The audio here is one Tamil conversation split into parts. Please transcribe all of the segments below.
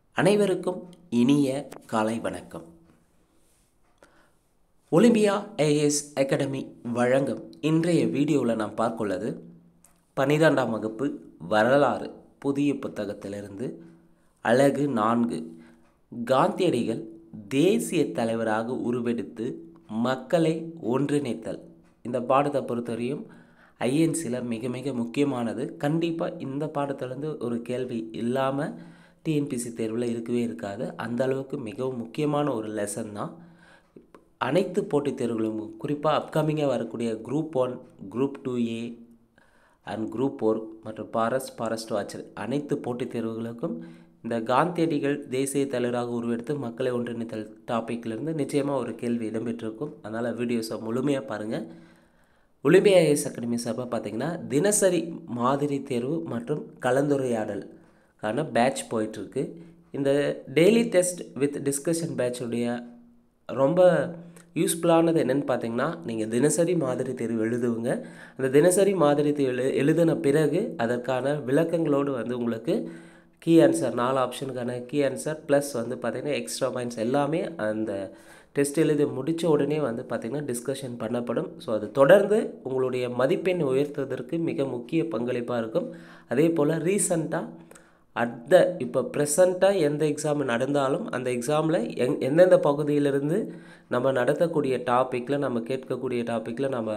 அனைவருக்கும் இனிய காலை வணக்கம் ஒலிம்பியா ஏஎஸ் அகாடமி வழங்கும் இன்றைய வீடியோவில் நாம் பார்க்குள்ளது பன்னிரெண்டாம் வகுப்பு வரலாறு புதிய புத்தகத்திலிருந்து அழகு நான்கு காந்தியடிகள் தேசிய தலைவராக உருவெடுத்து மக்களை ஒன்றிணைத்தல் இந்த பாடத்தை பொறுத்தவரையும் ஐஎன்சியில் மிக மிக முக்கியமானது கண்டிப்பாக இந்த பாடத்துலேருந்து ஒரு கேள்வி இல்லாமல் டிஎன்பிசி தேர்வில் இருக்கவே இருக்காது அந்த அளவுக்கு மிகவும் முக்கியமான ஒரு லெசன் தான் அனைத்து போட்டித் தேர்வுகளும் குறிப்பாக அப்கமிங்காக வரக்கூடிய group one group two A and group four மற்றும் பாரஸ் பாரஸ்ட் வாட்சர் அனைத்து போட்டித் தேர்வுகளுக்கும் இந்த காந்தியடிகள் தேசிய தலைவராக உருவெடுத்து மக்களை ஒன்றிணைத்தல் டாப்பிக்லேருந்து நிச்சயமாக ஒரு கேள்வி இடம்பெற்றிருக்கும் அதனால் வீடியோஸை முழுமையாக பாருங்கள் ஒலிம்பியா ஐஎஸ் அகாடமி சார்பாக பார்த்தீங்கன்னா தினசரி மாதிரி தேர்வு மற்றும் கலந்துரையாடலுக்கான பேட்ச் போயிட்டுருக்கு இந்த டெய்லி டெஸ்ட் வித் டிஸ்கஷன் பேட்சுடைய ரொம்ப யூஸ்ஃபுல்லானது என்னென்னு பார்த்தீங்கன்னா நீங்கள் தினசரி மாதிரி தேர்வு எழுதுவங்க அந்த தினசரி மாதிரி தேர்வு எழு எழுதின பிறகு அதற்கான விளக்கங்களோடு வந்து உங்களுக்கு கீ ஆன்சர் நாலு ஆப்ஷனுக்கான கீ ஆன்சர் ப்ளஸ் வந்து பார்த்திங்கன்னா எக்ஸ்ட்ரா பாயிண்ட்ஸ் எல்லாமே அந்த டெஸ்ட் எழுதி முடித்த உடனே வந்து பார்த்திங்கன்னா டிஸ்கஷன் பண்ணப்படும் ஸோ அது தொடர்ந்து உங்களுடைய மதிப்பெண் உயர்த்துவதற்கு மிக முக்கிய பங்களிப்பாக இருக்கும் அதே போல் ரீசண்டாக அட் இப்போ ப்ரெசண்ட்டாக எந்த எக்ஸாம் நடந்தாலும் அந்த எக்ஸாமில் எங் எந்தெந்த பகுதியிலிருந்து நம்ம நடத்தக்கூடிய டாப்பிக்கில் நம்ம கேட்கக்கூடிய டாப்பிக்கில் நம்ம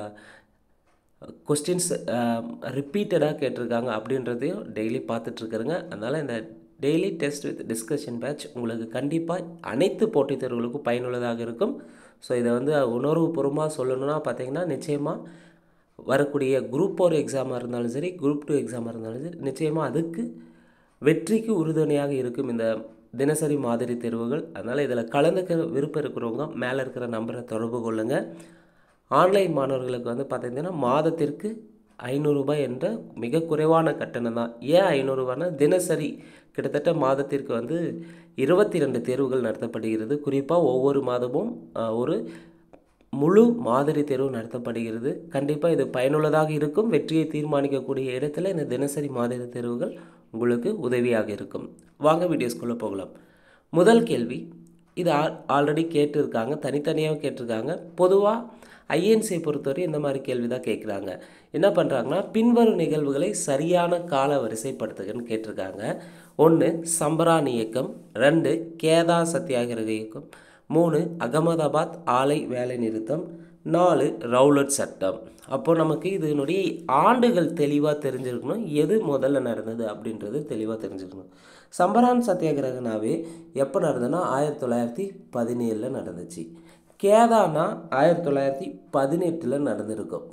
கொஸ்டின்ஸ் ரிப்பீட்டடாக கேட்டிருக்காங்க அப்படின்றதையும் டெய்லி பார்த்துட்ருக்குறேங்க அதனால் இந்த daily test with discussion batch உங்களுக்கு கண்டிப்பாக அனைத்து போட்டித் தேர்வுகளுக்கும் பயனுள்ளதாக இருக்கும் ஸோ இதை வந்து உணர்வுபூர்வமாக சொல்லணும்னா பார்த்தீங்கன்னா நிச்சயமாக வரக்கூடிய குரூப் ஃபோர் எக்ஸாமாக இருந்தாலும் சரி குரூப் டூ எக்ஸாமாக இருந்தாலும் சரி நிச்சயமாக அதுக்கு வெற்றிக்கு உறுதுணையாக இருக்கும் இந்த தினசரி மாதிரி தேர்வுகள் அதனால் இதில் கலந்துக்க விருப்பம் இருக்கிறவங்க மேலே இருக்கிற நம்பரை தொடர்பு கொள்ளுங்கள் ஆன்லைன் மாணவர்களுக்கு வந்து பார்த்திங்கன்னா மாதத்திற்கு ஐநூறுரூபாய் என்ற மிக குறைவான கட்டணம் தான் ஏன் ஐநூறுரூபானா தினசரி கிட்டத்தட்ட மாதத்திற்கு வந்து இருபத்தி ரெண்டு தேர்வுகள் நடத்தப்படுகிறது குறிப்பாக ஒவ்வொரு மாதமும் ஒரு முழு மாதிரி தேர்வு நடத்தப்படுகிறது கண்டிப்பாக இது பயனுள்ளதாக இருக்கும் வெற்றியை தீர்மானிக்கக்கூடிய இடத்துல இந்த தினசரி மாதிரி தேர்வுகள் உங்களுக்கு உதவியாக இருக்கும் வாங்க வீடியோஸ்குள்ளே போகலாம் முதல் கேள்வி இது ஆல்ரெடி கேட்டிருக்காங்க தனித்தனியாக கேட்டிருக்காங்க பொதுவாக ஐஎன்சியை பொறுத்தவரை இந்த மாதிரி கேள்வி தான் கேட்குறாங்க என்ன பண்ணுறாங்கன்னா பின்வரும் நிகழ்வுகளை சரியான கால வரிசைப்படுத்துகன்னு கேட்டிருக்காங்க ஒன்று சம்பரான் இயக்கம் ரெண்டு கேதா சத்தியாகிரக இயக்கம் மூணு அகமதாபாத் ஆலை வேலை நிறுத்தம் நாலு ரவுலட் சட்டம் அப்போ நமக்கு இதனுடைய ஆண்டுகள் தெளிவாக தெரிஞ்சிருக்கணும் எது முதல்ல நடந்தது அப்படின்றது தெளிவாக தெரிஞ்சுக்கணும் சம்பரான் சத்தியாகிரகனாவே எப்போ நடந்ததுன்னா ஆயிரத்தி தொள்ளாயிரத்தி பதினேழில் நடந்துச்சு கேதானா ஆயிரத்தி தொள்ளாயிரத்தி பதினெட்டில் நடந்திருக்கும்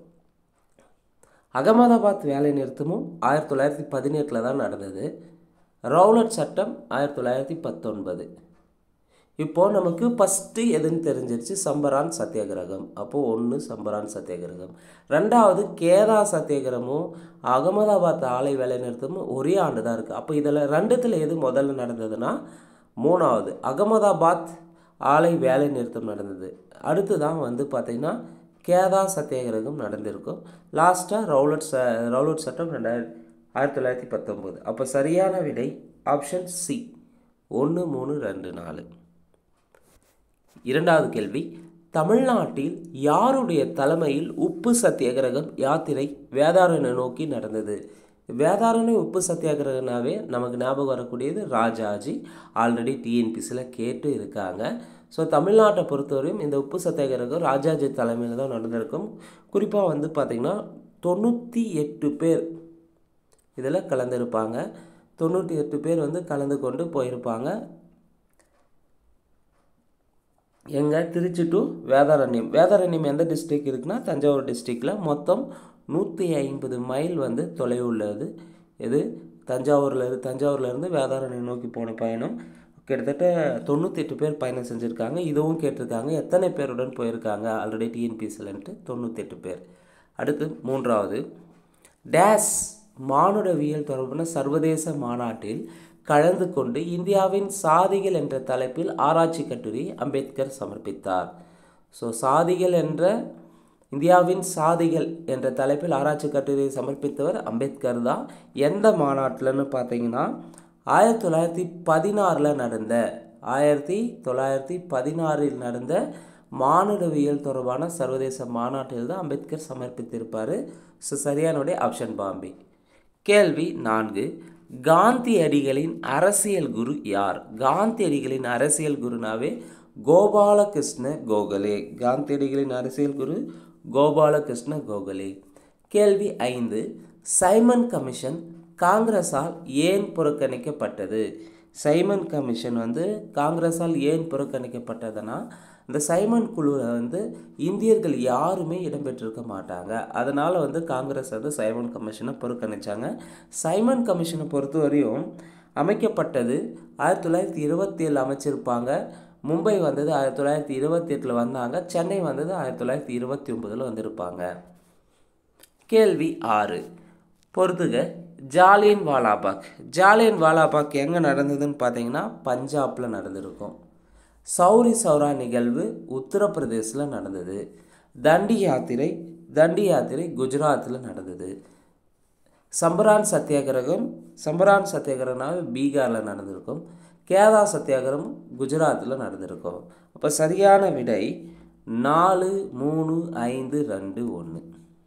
அகமதாபாத் வேலை நிறுத்தமும் ஆயிரத்தி தொள்ளாயிரத்தி பதினெட்டில் தான் நடந்தது ரவுலட் சட்டம் ஆயிரத்தி தொள்ளாயிரத்தி பத்தொன்பது இப்போது நமக்கு ஃபஸ்ட்டு எதுன்னு தெரிஞ்சிருச்சு சம்பரான் சத்தியாகிரகம் அப்போது ஒன்று சம்பரான் சத்தியாகிரகம் ரெண்டாவது கேதா சத்தியாகிரமும் அகமதாபாத் ஆலை வேலை நிறுத்தமும் ஒரே ஆண்டு தான் இருக்குது அப்போ இதில் ரெண்டுத்தில் எது முதல்ல நடந்ததுன்னா மூணாவது அகமதாபாத் ஆலை வேலை நிறுத்தம் நடந்தது அடுத்து தான் வந்து பார்த்திங்கன்னா கேதா சத்தியாகிரகம் நடந்திருக்கும் லாஸ்ட்டாக ரவுலட் ச ரவுலட் சட்டம் ரெண்டாயிரத்தி ஆயிரத்தி தொள்ளாயிரத்தி பத்தொம்போது அப்போ சரியான விடை ஆப்ஷன் சி ஒன்று மூணு ரெண்டு நாலு இரண்டாவது கேள்வி தமிழ்நாட்டில் யாருடைய தலைமையில் உப்பு சத்தியாகிரகம் யாத்திரை வேதாரண்யை நோக்கி நடந்தது வேதாரண்ய உப்பு சத்தியாகிரகனாவே நமக்கு ஞாபகம் வரக்கூடியது ராஜாஜி ஆல்ரெடி டிஎன்பிசியில் கேட்டு இருக்காங்க ஸோ தமிழ்நாட்டை பொறுத்தவரையும் இந்த உப்பு சத்தியாகிரகம் ராஜாஜி தலைமையில் தான் நடந்திருக்கும் குறிப்பாக வந்து பார்த்திங்கன்னா தொண்ணூற்றி எட்டு பேர் இதில் கலந்துருப்பாங்க தொண்ணூற்றி எட்டு பேர் வந்து கலந்து கொண்டு போயிருப்பாங்க எங்கே திருச்சி டு வேதாரண்யம் வேதாரண்யம் எந்த டிஸ்ட்ரிக் இருக்குன்னா தஞ்சாவூர் டிஸ்ட்ரிக்டில் மொத்தம் நூற்றி ஐம்பது மைல் வந்து தொலைவு உள்ளது இது தஞ்சாவூரில் தஞ்சாவூர்லேருந்து வேதாரண்யம் நோக்கி போன பயணம் கிட்டத்தட்ட தொண்ணூற்றி எட்டு பேர் பயணம் செஞ்சுருக்காங்க இதுவும் கேட்டிருக்காங்க எத்தனை பேருடன் போயிருக்காங்க ஆல்ரெடி டிஎன்பிசிலன்ட்டு தொண்ணூற்றி பேர் அடுத்து மூன்றாவது டேஸ் மானுடவியல் தொடர்பான சர்வதேச மாநாட்டில் கலந்து கொண்டு இந்தியாவின் சாதிகள் என்ற தலைப்பில் ஆராய்ச்சி கட்டுரை அம்பேத்கர் சமர்ப்பித்தார் ஸோ சாதிகள் என்ற இந்தியாவின் சாதிகள் என்ற தலைப்பில் ஆராய்ச்சி கட்டுரையை சமர்ப்பித்தவர் அம்பேத்கர் தான் எந்த மாநாட்டில்னு பார்த்தீங்கன்னா ஆயிரத்தி தொள்ளாயிரத்தி பதினாறில் நடந்த ஆயிரத்தி தொள்ளாயிரத்தி பதினாறில் நடந்த மானுடவியல் தொடர்பான சர்வதேச மாநாட்டில் தான் அம்பேத்கர் சமர்ப்பித்திருப்பார் ஸோ சரியானுடைய ஆப்ஷன் பாம்பே கேள்வி நான்கு காந்தியடிகளின் அரசியல் குரு யார் காந்தியடிகளின் அரசியல் குருனாவே கோபாலகிருஷ்ண கோகலே காந்தியடிகளின் அரசியல் குரு கோபாலகிருஷ்ண கோகலே கேள்வி ஐந்து சைமன் கமிஷன் காங்கிரஸால் ஏன் புறக்கணிக்கப்பட்டது சைமன் கமிஷன் வந்து காங்கிரஸால் ஏன் புறக்கணிக்கப்பட்டதுன்னா இந்த சைமன் குழுவில் வந்து இந்தியர்கள் யாருமே இடம்பெற்றிருக்க மாட்டாங்க அதனால் வந்து காங்கிரஸ் வந்து சைமன் கமிஷனை புறக்கணிச்சாங்க சைமன் கமிஷனை பொறுத்தவரையும் அமைக்கப்பட்டது ஆயிரத்தி தொள்ளாயிரத்தி இருபத்தி ஏழு அமைச்சிருப்பாங்க மும்பை வந்தது ஆயிரத்தி தொள்ளாயிரத்தி இருபத்தி எட்டில் வந்தாங்க சென்னை வந்தது ஆயிரத்தி தொள்ளாயிரத்தி இருபத்தி ஒன்பதில் வந்திருப்பாங்க கேள்வி ஆறு பொறுத்துக ஜாலியன் வாலாபாக் ஜாலியன் வாலாபாக் எங்கே நடந்ததுன்னு பார்த்தீங்கன்னா பஞ்சாபில் நடந்திருக்கும் சௌரி சௌரா நிகழ்வு உத்தரப்பிரதேசில் நடந்தது தண்டி யாத்திரை தண்டி யாத்திரை குஜராத்தில் நடந்தது சம்பரான் சத்தியாகிரகம் சம்பரான் சத்தியாகிரகனாவே பீகாரில் நடந்திருக்கும் கேதா சத்தியாகிரகம் குஜராத்தில் நடந்திருக்கும் அப்போ சரியான விடை நாலு மூணு ஐந்து ரெண்டு ஒன்று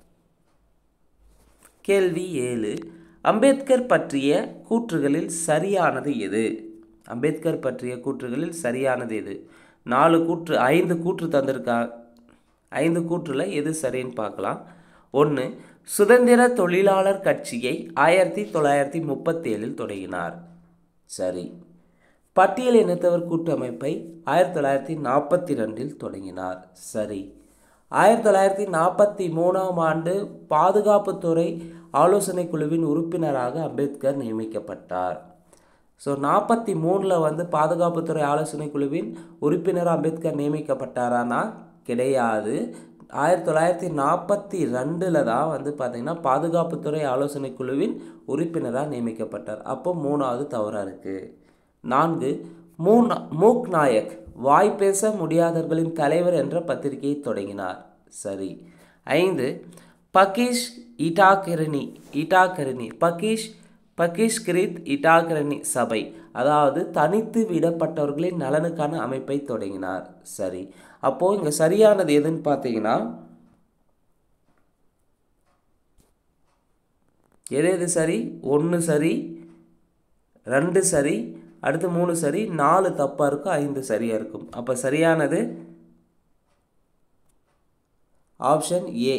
கேள்வி ஏழு அம்பேத்கர் பற்றிய கூற்றுகளில் சரியானது எது அம்பேத்கர் பற்றிய கூற்றுகளில் சரியானது எது நாலு கூற்று ஐந்து கூற்று தந்திருக்கா ஐந்து கூற்றில் எது சரின்னு பார்க்கலாம் ஒன்று சுதந்திர தொழிலாளர் கட்சியை ஆயிரத்தி தொள்ளாயிரத்தி முப்பத்தேழில் தொடங்கினார் சரி பட்டியல் இனத்தவர் கூட்டமைப்பை ஆயிரத்தி தொள்ளாயிரத்தி நாற்பத்தி ரெண்டில் தொடங்கினார் சரி ஆயிரத்தி தொள்ளாயிரத்தி நாற்பத்தி மூணாம் ஆண்டு பாதுகாப்புத்துறை ஆலோசனை குழுவின் உறுப்பினராக அம்பேத்கர் நியமிக்கப்பட்டார் ஸோ நாற்பத்தி மூணில் வந்து பாதுகாப்புத்துறை ஆலோசனை குழுவின் உறுப்பினர் அம்பேத்கர் நியமிக்கப்பட்டாரானா கிடையாது ஆயிரத்தி தொள்ளாயிரத்தி நாற்பத்தி ரெண்டில் தான் வந்து பார்த்திங்கன்னா பாதுகாப்புத்துறை ஆலோசனை குழுவின் உறுப்பினராக நியமிக்கப்பட்டார் அப்போ மூணாவது தவறாக இருக்குது நான்கு மூன் மூக் நாயக் வாய் பேச முடியாதவர்களின் தலைவர் என்ற பத்திரிகையை தொடங்கினார் சரி ஐந்து பகீஷ் இட்டாகரணி இட்டாகரணி பகீஷ் பகீஷ்கிரித் இட்டாகரணி சபை அதாவது தனித்து விடப்பட்டவர்களின் நலனுக்கான அமைப்பை தொடங்கினார் சரி அப்போது இங்கே சரியானது எதுன்னு பார்த்தீங்கன்னா எது எது சரி ஒன்று சரி ரெண்டு சரி அடுத்து மூணு சரி நாலு தப்பாக இருக்கும் ஐந்து சரியாக இருக்கும் அப்போ சரியானது option A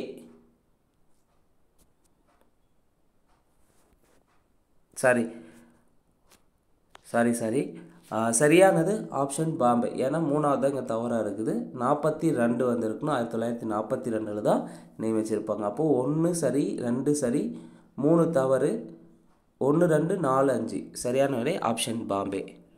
sorry sorry sorry சரியானது ஆப்ஷன் பாம்பே ஏன்னா மூணாவது இங்கே தவறாக இருக்குது நாற்பத்தி ரெண்டு வந்திருக்குன்னு ஆயிரத்தி தொள்ளாயிரத்தி நாற்பத்தி ரெண்டில் தான் நியமிச்சிருப்பாங்க அப்போது ஒன்று சரி ரெண்டு சரி மூணு தவறு ஒன்று ரெண்டு நாலு அஞ்சு சரியான விடை ஆப்ஷன் பாம்பே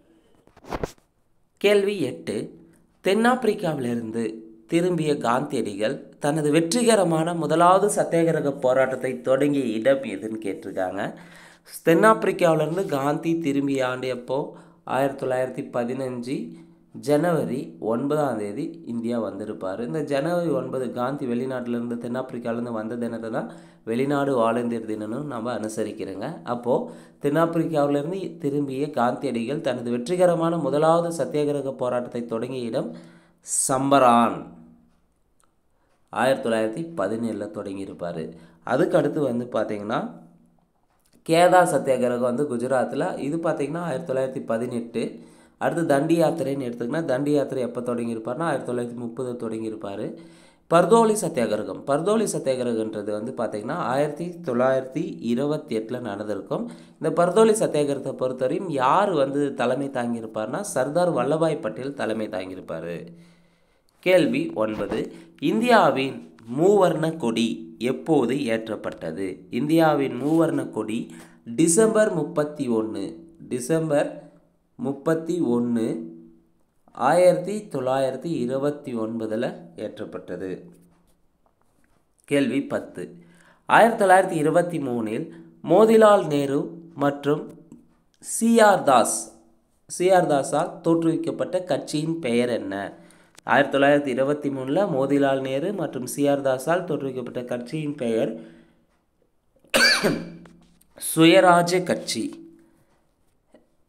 கேள்வி எட்டு தென்னாப்பிரிக்காவிலிருந்து திரும்பிய காந்தியடிகள் தனது வெற்றிகரமான முதலாவது சத்தியாகிரக போராட்டத்தை தொடங்கிய இடம் எதுன்னு கேட்டிருக்காங்க தென்னாப்பிரிக்காவிலேருந்து காந்தி திரும்பிய ஆண்டு எப்போ ஆயிரத்தி தொள்ளாயிரத்தி பதினஞ்சு ஜனவரி ஒன்பதாம் தேதி இந்தியா வந்திருப்பார் இந்த ஜனவரி ஒன்பது காந்தி வெளிநாட்டிலேருந்து தென்னாப்பிரிக்காவிலேருந்து வந்த தினத்தை தான் வெளிநாடு வாழந்தர் தினம்னு நம்ம அனுசரிக்கிறோங்க அப்போது தென்னாப்பிரிக்காவிலேருந்து திரும்பிய காந்தியடிகள் தனது வெற்றிகரமான முதலாவது சத்தியாகிரக போராட்டத்தை தொடங்கிய இடம் சம்பரான் ஆயிரத்தி தொள்ளாயிரத்தி பதினேழில் தொடங்கியிருப்பார் அதுக்கு அடுத்து வந்து பார்த்திங்கன்னா கேதா சத்தியாகிரகம் வந்து குஜராத்தில் இது பார்த்திங்கன்னா ஆயிரத்தி தொள்ளாயிரத்தி பதினெட்டு அடுத்து தண்டி யாத்திரைன்னு எடுத்துக்கினா தண்டி யாத்திரை எப்போ தொடங்கியிருப்பார்னா ஆயிரத்தி தொள்ளாயிரத்தி முப்பது தொடங்கியிருப்பார் பர்தோலி சத்தியாகிரகம் பர்தோலி சத்தியாகிரகன்றது வந்து பார்த்திங்கன்னா ஆயிரத்தி தொள்ளாயிரத்தி இருபத்தி எட்டில் நடந்திருக்கும் இந்த பர்தோலி சத்தியாகிரகத்தை பொறுத்தவரையும் யார் வந்து தலைமை தாங்கியிருப்பார்னா சர்தார் வல்லபாய் பட்டேல் தலைமை தாங்கியிருப்பார் கேள்வி ஒன்பது இந்தியாவின் மூவர்ண கொடி எப்போது ஏற்றப்பட்டது இந்தியாவின் மூவர்ண கொடி டிசம்பர் முப்பத்தி ஒன்று டிசம்பர் முப்பத்தி ஒன்று ஆயிரத்தி தொள்ளாயிரத்தி இருபத்தி ஒன்பதில் ஏற்றப்பட்டது கேள்வி பத்து ஆயிரத்தி தொள்ளாயிரத்தி இருபத்தி மூணில் மோதிலால் நேரு மற்றும் சிஆர் தாஸ் சிஆர் தாஸால் தோற்றுவிக்கப்பட்ட கட்சியின் பெயர் என்ன ஆயிரத்தி தொள்ளாயிரத்தி இருபத்தி மூணில் மோதிலால் நேரு மற்றும் சிஆர் தாஸால் தோற்றுவிக்கப்பட்ட கட்சியின் பெயர் சுயராஜ்ய கட்சி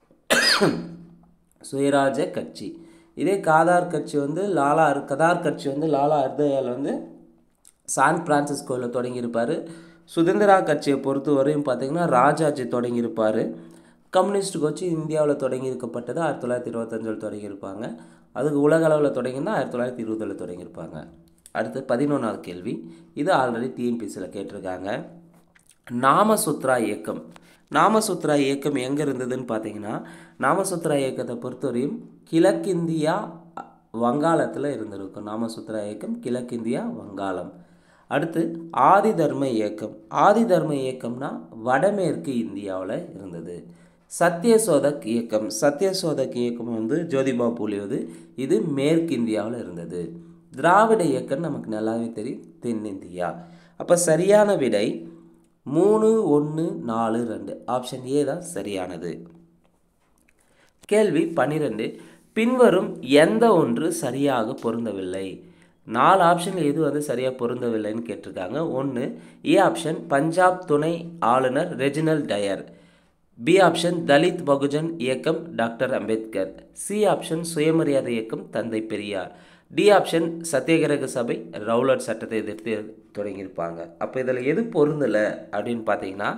சுயராஜ கட்சி இதே காதார் கட்சி வந்து லாலா கதார் கட்சி வந்து லாலா அர்தயால் வந்து சான் பிரான்சிஸ்கோவில் தொடங்கியிருப்பார் சுதந்திரா கட்சியை பொறுத்த வரையும் பார்த்தீங்கன்னா ராஜாஜி தொடங்கியிருப்பார் கம்யூனிஸ்ட் கட்சி இந்தியாவில் தொடங்கியிருக்கப்பட்டது ஆயிரத்தி தொள்ளாயிரத்தி இருபத்தஞ்சில் தொடங்கியிருப்பாங்க அதுக்கு உலக அளவில் தொடங்கியிருந்தா ஆயிரத்தி தொள்ளாயிரத்தி இருபதில் தொடங்கியிருப்பாங்க அடுத்து பதினொன்றாவது கேள்வி இது ஆல்ரெடி டிஎன்பிசியில் கேட்டிருக்காங்க நாமசுத்ரா இயக்கம் நாமசுத்ரா இயக்கம் எங்கே இருந்ததுன்னு பார்த்தீங்கன்னா நாமசுத்ரா இயக்கத்தை பொறுத்தவரையும் கிழக்கிந்தியா வங்காளத்தில் இருந்திருக்கும் நாமசுத்ரா இயக்கம் கிழக்கிந்தியா வங்காளம் அடுத்து ஆதி தர்ம இயக்கம் ஆதி தர்ம இயக்கம்னா வடமேற்கு இந்தியாவில் இருந்தது சத்யசோதக் இயக்கம் சத்யசோதக் இயக்கம் வந்து ஜோதிபா பூலியது இது மேற்கு இந்தியாவில் இருந்தது திராவிட இயக்கம் நமக்கு நல்லாவே தெரியும் தென்னிந்தியா அப்போ சரியான விடை மூணு ஒன்று நாலு ரெண்டு ஆப்ஷன் ஏ தான் சரியானது கேள்வி பன்னிரெண்டு பின்வரும் எந்த ஒன்று சரியாக பொருந்தவில்லை நாலு ஆப்ஷனில் எது வந்து சரியாக பொருந்தவில்லைன்னு கேட்டிருக்காங்க ஒன்று ஏ ஆப்ஷன் பஞ்சாப் துணை ஆளுநர் Reginald Dyer B option Dalit Bahujan இயக்கம் டாக்டர் அம்பேத்கர் சி ஆப்ஷன் சுயமரியாதை இயக்கம் தந்தை பெரியார் டி ஆப்ஷன் சத்தியகிரக சபை ரவுலட் சட்டத்தை எதிர்த்து தொடங்கியிருப்பாங்க அப்போ இதில் எது பொருந்தலை அப்படின்னு பார்த்தீங்கன்னா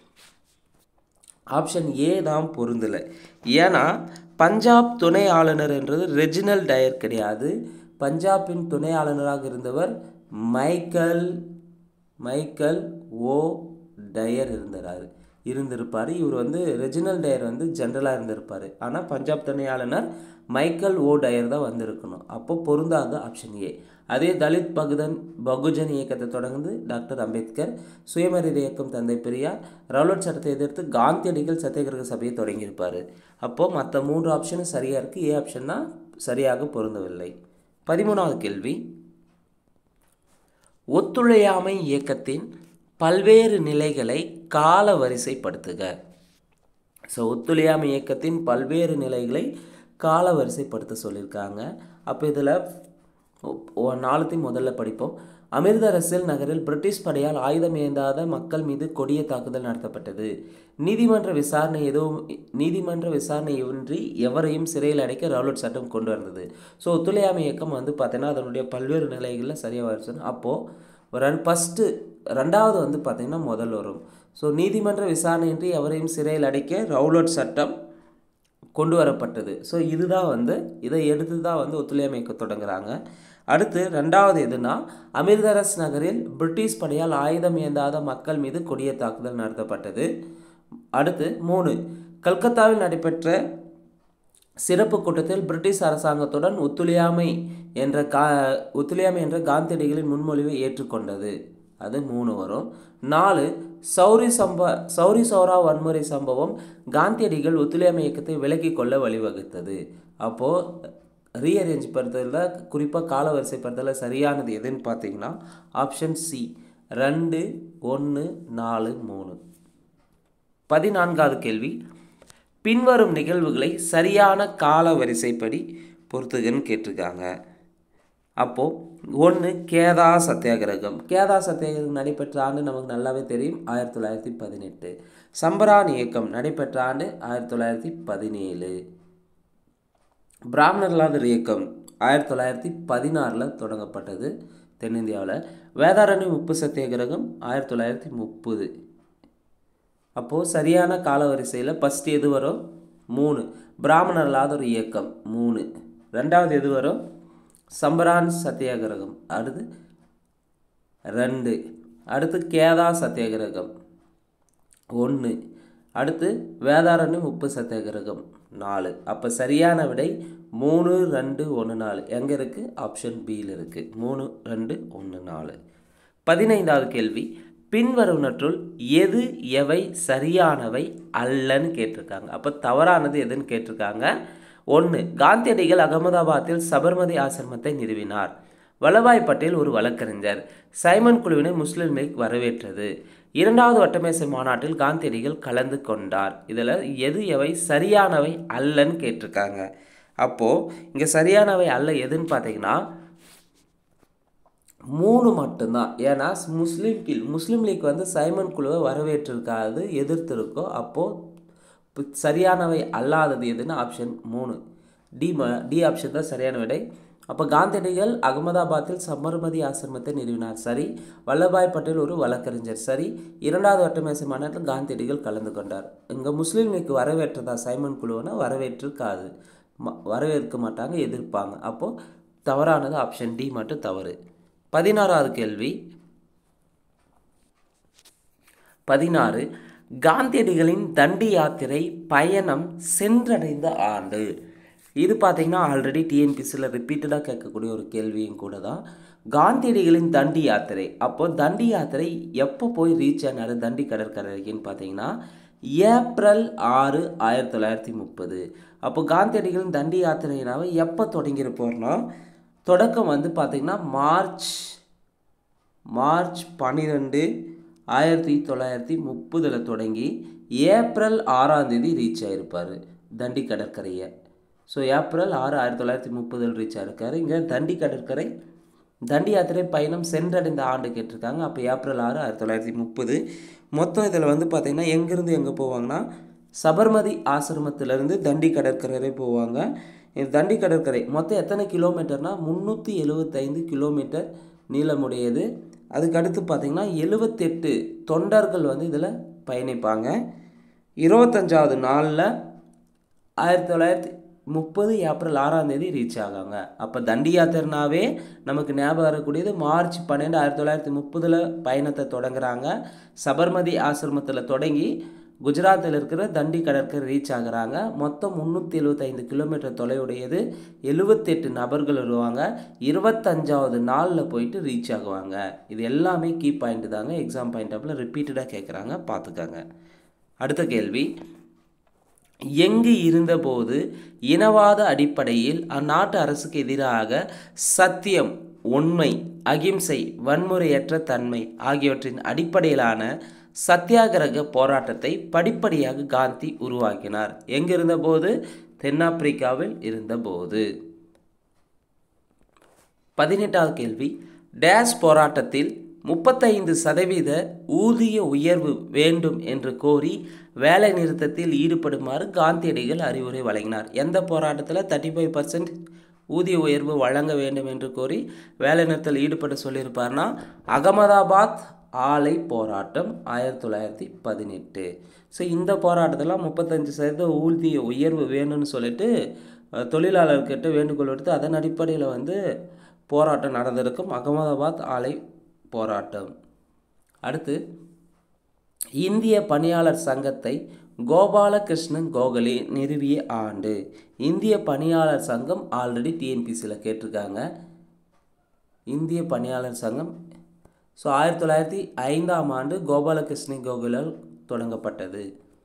ஆப்ஷன் ஏ தான் பொருந்தலை ஏன்னா பஞ்சாப் துணை ஆளுநர் என்றது ரெஜினல் டயர் கிடையாது பஞ்சாபின் துணை ஆளுநராக இருந்தவர் மைக்கேல் மைக்கேல் ஓ டயர் இருந்தார் இருந்திருப்பார் இவர் வந்து ரெஜினல் டயர் வந்து ஜென்ரலாக இருந்திருப்பார் ஆனால் பஞ்சாப் துணை ஆளுநர் மைக்கேல் ஓ டயர் தான் வந்திருக்கணும் அப்போ பொருந்தாத ஆப்ஷன் ஏ அதே தலித் பகுதன் பகுஜன் இயக்கத்தை தொடர்ந்து டாக்டர் அம்பேத்கர் சுயமரியாதை இயக்கம் தந்தை பெரியார் ரவுலட் சட்டத்தை எதிர்த்து காந்தியடிகள் சத்தியகிரக சபையை தொடங்கியிருப்பார் அப்போது மற்ற மூன்று ஆப்ஷனும் சரியாக இருக்குது ஏ ஆப்ஷன் தான் சரியாக பொருந்தவில்லை பதிமூணாவது கேள்வி ஒத்துழையாமை இயக்கத்தின் பல்வேறு நிலைகளை கால வரிசைப்படுத்துக ஸோ ஒத்துழையாமை இயக்கத்தின் பல்வேறு நிலைகளை கால வரிசைப்படுத்த சொல்லியிருக்காங்க அப்போ இதில் நாலுத்தையும் முதல்ல படிப்போம் அமிர்தரசில் நகரில் பிரிட்டிஷ் படையால் ஆயுதம் ஏந்தாத மக்கள் மீது கொடிய தாக்குதல் நடத்தப்பட்டது நீதிமன்ற விசாரணை எதுவும் நீதிமன்ற விசாரணை இன்றி எவரையும் சிறையில் அடைக்க ரவுலட் சட்டம் கொண்டு வந்தது ஸோ ஒத்துழையாமை இயக்கம் வந்து பார்த்தீங்கன்னா அதனுடைய பல்வேறு நிலைகளில் சரியாக வருச்சு அப்போது ரன் ஃபஸ்ட்டு ரெண்டாவது வந்து பார்த்திங்கன்னா முதல் வரும் ஸோ நீதிமன்ற விசாரணையின்றி எவரையும் சிறையில் அடைக்க ரவுலட் சட்டம் கொண்டு வரப்பட்டது ஸோ இதுதான் வந்து இதை எடுத்து தான் வந்து ஒத்துழையாமை இயக்க தொடங்குறாங்க அடுத்து ரெண்டாவது எதுனா அமிர்தரஸ் நகரில் பிரிட்டிஷ் படையால் ஆயுதம் ஏந்தாத மக்கள் மீது கொடிய தாக்குதல் நடத்தப்பட்டது அடுத்து மூணு கல்கத்தாவில் நடைபெற்ற சிறப்பு கூட்டத்தில் பிரிட்டிஷ் அரசாங்கத்துடன் ஒத்துழையாமை என்ற கா ஒத்துழையாமை என்ற காந்தியடிகளின் முன்மொழிவை ஏற்றுக்கொண்டது அது மூணு வரும் நாலு சௌரி சம்ப சௌரி சௌரா வன்முறை சம்பவம் காந்தியடிகள் ஒத்துழையாமை இயக்கத்தை விலக்கிக் கொள்ள வழிவகுத்தது அப்போது ரீஅரேஞ்ச் படுத்துறதுல குறிப்பாக காலவரிசைப்படுத்தல சரியானது எதுன்னு பார்த்தீங்கன்னா ஆப்ஷன் சி ரெண்டு ஒன்று நாலு மூணு பதினான்காவது கேள்வி பின்வரும் நிகழ்வுகளை சரியான கால வரிசைப்படி பொறுத்துகன்னு கேட்டிருக்காங்க அப்போது ஒன்று கேதா சத்தியாகிரகம் கேதா சத்தியாகிரகம் நடைபெற்ற ஆண்டு நமக்கு நல்லாவே தெரியும் ஆயிரத்தி தொள்ளாயிரத்தி பதினெட்டு சம்பரான் இயக்கம் நடைபெற்ற ஆண்டு ஆயிரத்தி தொள்ளாயிரத்தி பதினேழு பிராமணர்லாதர் இயக்கம் ஆயிரத்தி தொள்ளாயிரத்தி பதினாறில் தொடங்கப்பட்டது தென்னிந்தியாவில் வேதாரணி உப்பு சத்தியாகிரகம் ஆயிரத்தி தொள்ளாயிரத்தி முப்பது அப்போது சரியான காலவரிசையில் ஃபஸ்ட் எது வரும் மூணு பிராமணர்லாதர் இயக்கம் மூணு ரெண்டாவது எது வரும் சம்பரான் சத்தியாகிரகம் அடுத்து ரெண்டு அடுத்து கேதா சத்தியாகிரகம் ஒன்று அடுத்து வேதாரண்யம் உப்பு சத்தியாகிரகம் நாலு அப்போ சரியான விடை மூணு ரெண்டு ஒன்று நாலு எங்கே இருக்குது ஆப்ஷன் பியில் இருக்குது மூணு ரெண்டு ஒன்று நாலு பதினைந்தாவது கேள்வி பின்வருவனற்றுள் எது எவை சரியானவை அல்லன்னு கேட்டிருக்காங்க அப்போ தவறானது எதுன்னு கேட்டிருக்காங்க ஒன்று காந்தியடிகள் அகமதாபாத்தில் சபர்மதி ஆசிரமத்தை நிறுவினார் வல்லபாய் பட்டேல் ஒரு வழக்கறிஞர் சைமன் குழுவினை முஸ்லிம் லீக் வரவேற்றது இரண்டாவது வட்டமேசை மாநாட்டில் காந்தியடிகள் கலந்து கொண்டார் இதில் எது எவை சரியானவை அல்லன்னு கேட்டிருக்காங்க அப்போது இங்கே சரியானவை அல்ல எதுன்னு பார்த்தீங்கன்னா மூணு மட்டும்தான் ஏன்னா முஸ்லீம் கீழ் முஸ்லீம் லீக் வந்து சைமன் குழுவை வரவேற்றிருக்காது எதிர்த்திருக்கோ அப்போது இப்போ சரியானவை அல்லாதது எதுன்னு ஆப்ஷன் மூணு டி ம டி ஆப்ஷன் தான் சரியான விடை அப்போ காந்தியடிகள் அகமதாபாத்தில் சபர்மதி ஆசிரமத்தை நிறுவினார் சரி வல்லபாய் பட்டேல் ஒரு வழக்கறிஞர் சரி இரண்டாவது வட்டமேசை மாநாட்டில் காந்தியடிகள் கலந்து கொண்டார் இங்கே முஸ்லீம் லீக் வரவேற்றதா சைமன் குழுவனா வரவேற்றிருக்காது ம வரவேற்க மாட்டாங்க எதிர்ப்பாங்க அப்போது தவறானது ஆப்ஷன் டி மட்டும் தவறு பதினாறாவது கேள்வி பதினாறு காந்தியடிகளின் தண்டி யாத்திரை பயணம் சென்றடைந்த ஆண்டு இது பார்த்தீங்கன்னா ஆல்ரெடி டிஎன்பிசியில் ரிப்பீட்டடாக கேட்கக்கூடிய ஒரு கேள்வியும் கூட தான் காந்தியடிகளின் தண்டி யாத்திரை அப்போ தண்டி யாத்திரை எப்போ போய் ரீச் ஆனார் தண்டி கடற்கரைக்குன்னு பார்த்தீங்கன்னா ஏப்ரல் ஆறு ஆயிரத்தி தொள்ளாயிரத்தி முப்பது அப்போ காந்தியடிகளின் தண்டி யாத்திரைனாவை எப்போ தொடங்கியிருப்போம்னா தொடக்கம் வந்து பார்த்திங்கன்னா மார்ச் மார்ச் பன்னிரெண்டு ஆயிரத்தி தொள்ளாயிரத்தி முப்பதில் தொடங்கி ஏப்ரல் ஆறாம் தேதி ரீச் ஆகிருப்பார் தண்டி கடற்கரையை ஸோ ஏப்ரல் ஆறு ஆயிரத்தி தொள்ளாயிரத்தி முப்பதில் ரீச் ஆகிருக்காரு இங்கே தண்டி கடற்கரை தண்டி யாத்திரை பயணம் சென்றடைந்த ஆண்டு கேட்டிருக்காங்க அப்போ ஏப்ரல் ஆறு ஆயிரத்தி தொள்ளாயிரத்தி முப்பது மொத்தம் இதில் வந்து பார்த்திங்கன்னா எங்கேருந்து எங்கே போவாங்கன்னா சபர்மதி ஆசிரமத்திலேருந்து தண்டி கடற்கரை போவாங்க இந்த தண்டி கடற்கரை மொத்தம் எத்தனை கிலோமீட்டர்னால் முந்நூற்றி எழுபத்தைந்து கிலோமீட்டர் நீளமுடையது அதுக்கடுத்து பார்த்திங்கன்னா எழுபத்தெட்டு தொண்டர்கள் வந்து இதில் பயணிப்பாங்க இருபத்தஞ்சாவது நாளில் ஆயிரத்தி தொள்ளாயிரத்தி முப்பது ஏப்ரல் ஆறாம் தேதி ரீச் ஆகாங்க அப்போ தண்டி யாத்திரைனாவே நமக்கு ஞாபகம் வரக்கூடியது மார்ச் பன்னெண்டு ஆயிரத்தி தொள்ளாயிரத்தி முப்பதில் பயணத்தை தொடங்குறாங்க சபர்மதி ஆசிரமத்தில் தொடங்கி குஜராத்தில் இருக்கிற தண்டி கடற்கரை ரீச் ஆகுறாங்க மொத்தம் முந்நூற்றி எழுபத்தைந்து கிலோமீட்டர் தொலைவுடையது எழுபத்தெட்டு நபர்கள் வருவாங்க இருபத்தஞ்சாவது நாளில் போயிட்டு ரீச் ஆகுவாங்க இது எல்லாமே கீ பாயிண்ட் தாங்க எக்ஸாம் பாயிண்ட் ஆஃபில் ரிப்பீட்டடாக கேட்குறாங்க பார்த்துக்கங்க அடுத்த கேள்வி எங்கு இருந்தபோது இனவாத அடிப்படையில் அந்நாட்டு அரசுக்கு எதிராக சத்தியம் உண்மை அகிம்சை வன்முறையற்ற தன்மை ஆகியவற்றின் அடிப்படையிலான சத்தியாகிரக போராட்டத்தை படிப்படியாக காந்தி உருவாக்கினார் எங்கிருந்தபோது தென்னாப்பிரிக்காவில் இருந்தபோது பதினெட்டாவது கேள்வி டேஷ் போராட்டத்தில் முப்பத்தைந்து சதவீத ஊதிய உயர்வு வேண்டும் என்று கோரி வேலை நிறுத்தத்தில் ஈடுபடுமாறு காந்தியடிகள் அறிவுரை வழங்கினார் எந்த போராட்டத்தில் தேர்ட்டி ஃபைவ் பர்சன்ட் ஊதிய உயர்வு வழங்க வேண்டும் என்று கோரி வேலை நிறுத்தத்தில் ஈடுபட சொல்லியிருப்பார்னா அகமதாபாத் ஆலை போராட்டம் ஆயிரத்தி தொள்ளாயிரத்தி பதினெட்டு ஸோ இந்த போராட்டத்தில் முப்பத்தஞ்சு சதவீத ஊதிய உயர்வு வேணும்னு சொல்லிட்டு தொழிலாளர்கிட்ட வேண்டுகோள் எடுத்து அதன் அடிப்படையில் வந்து போராட்டம் நடந்திருக்கும் அகமதாபாத் ஆலை போராட்டம் அடுத்து இந்திய பணியாளர் சங்கத்தை கோபாலகிருஷ்ணன் கோகலே நிறுவிய ஆண்டு இந்திய பணியாளர் சங்கம் ஆல்ரெடி டிஎன்பிசியில் கேட்டிருக்காங்க இந்திய பணியாளர் சங்கம் ஸோ ஆயிரத்தி தொள்ளாயிரத்தி ஐந்தாம் ஆண்டு கோபாலகிருஷ்ணன் கோகுலால் தொடங்கப்பட்டது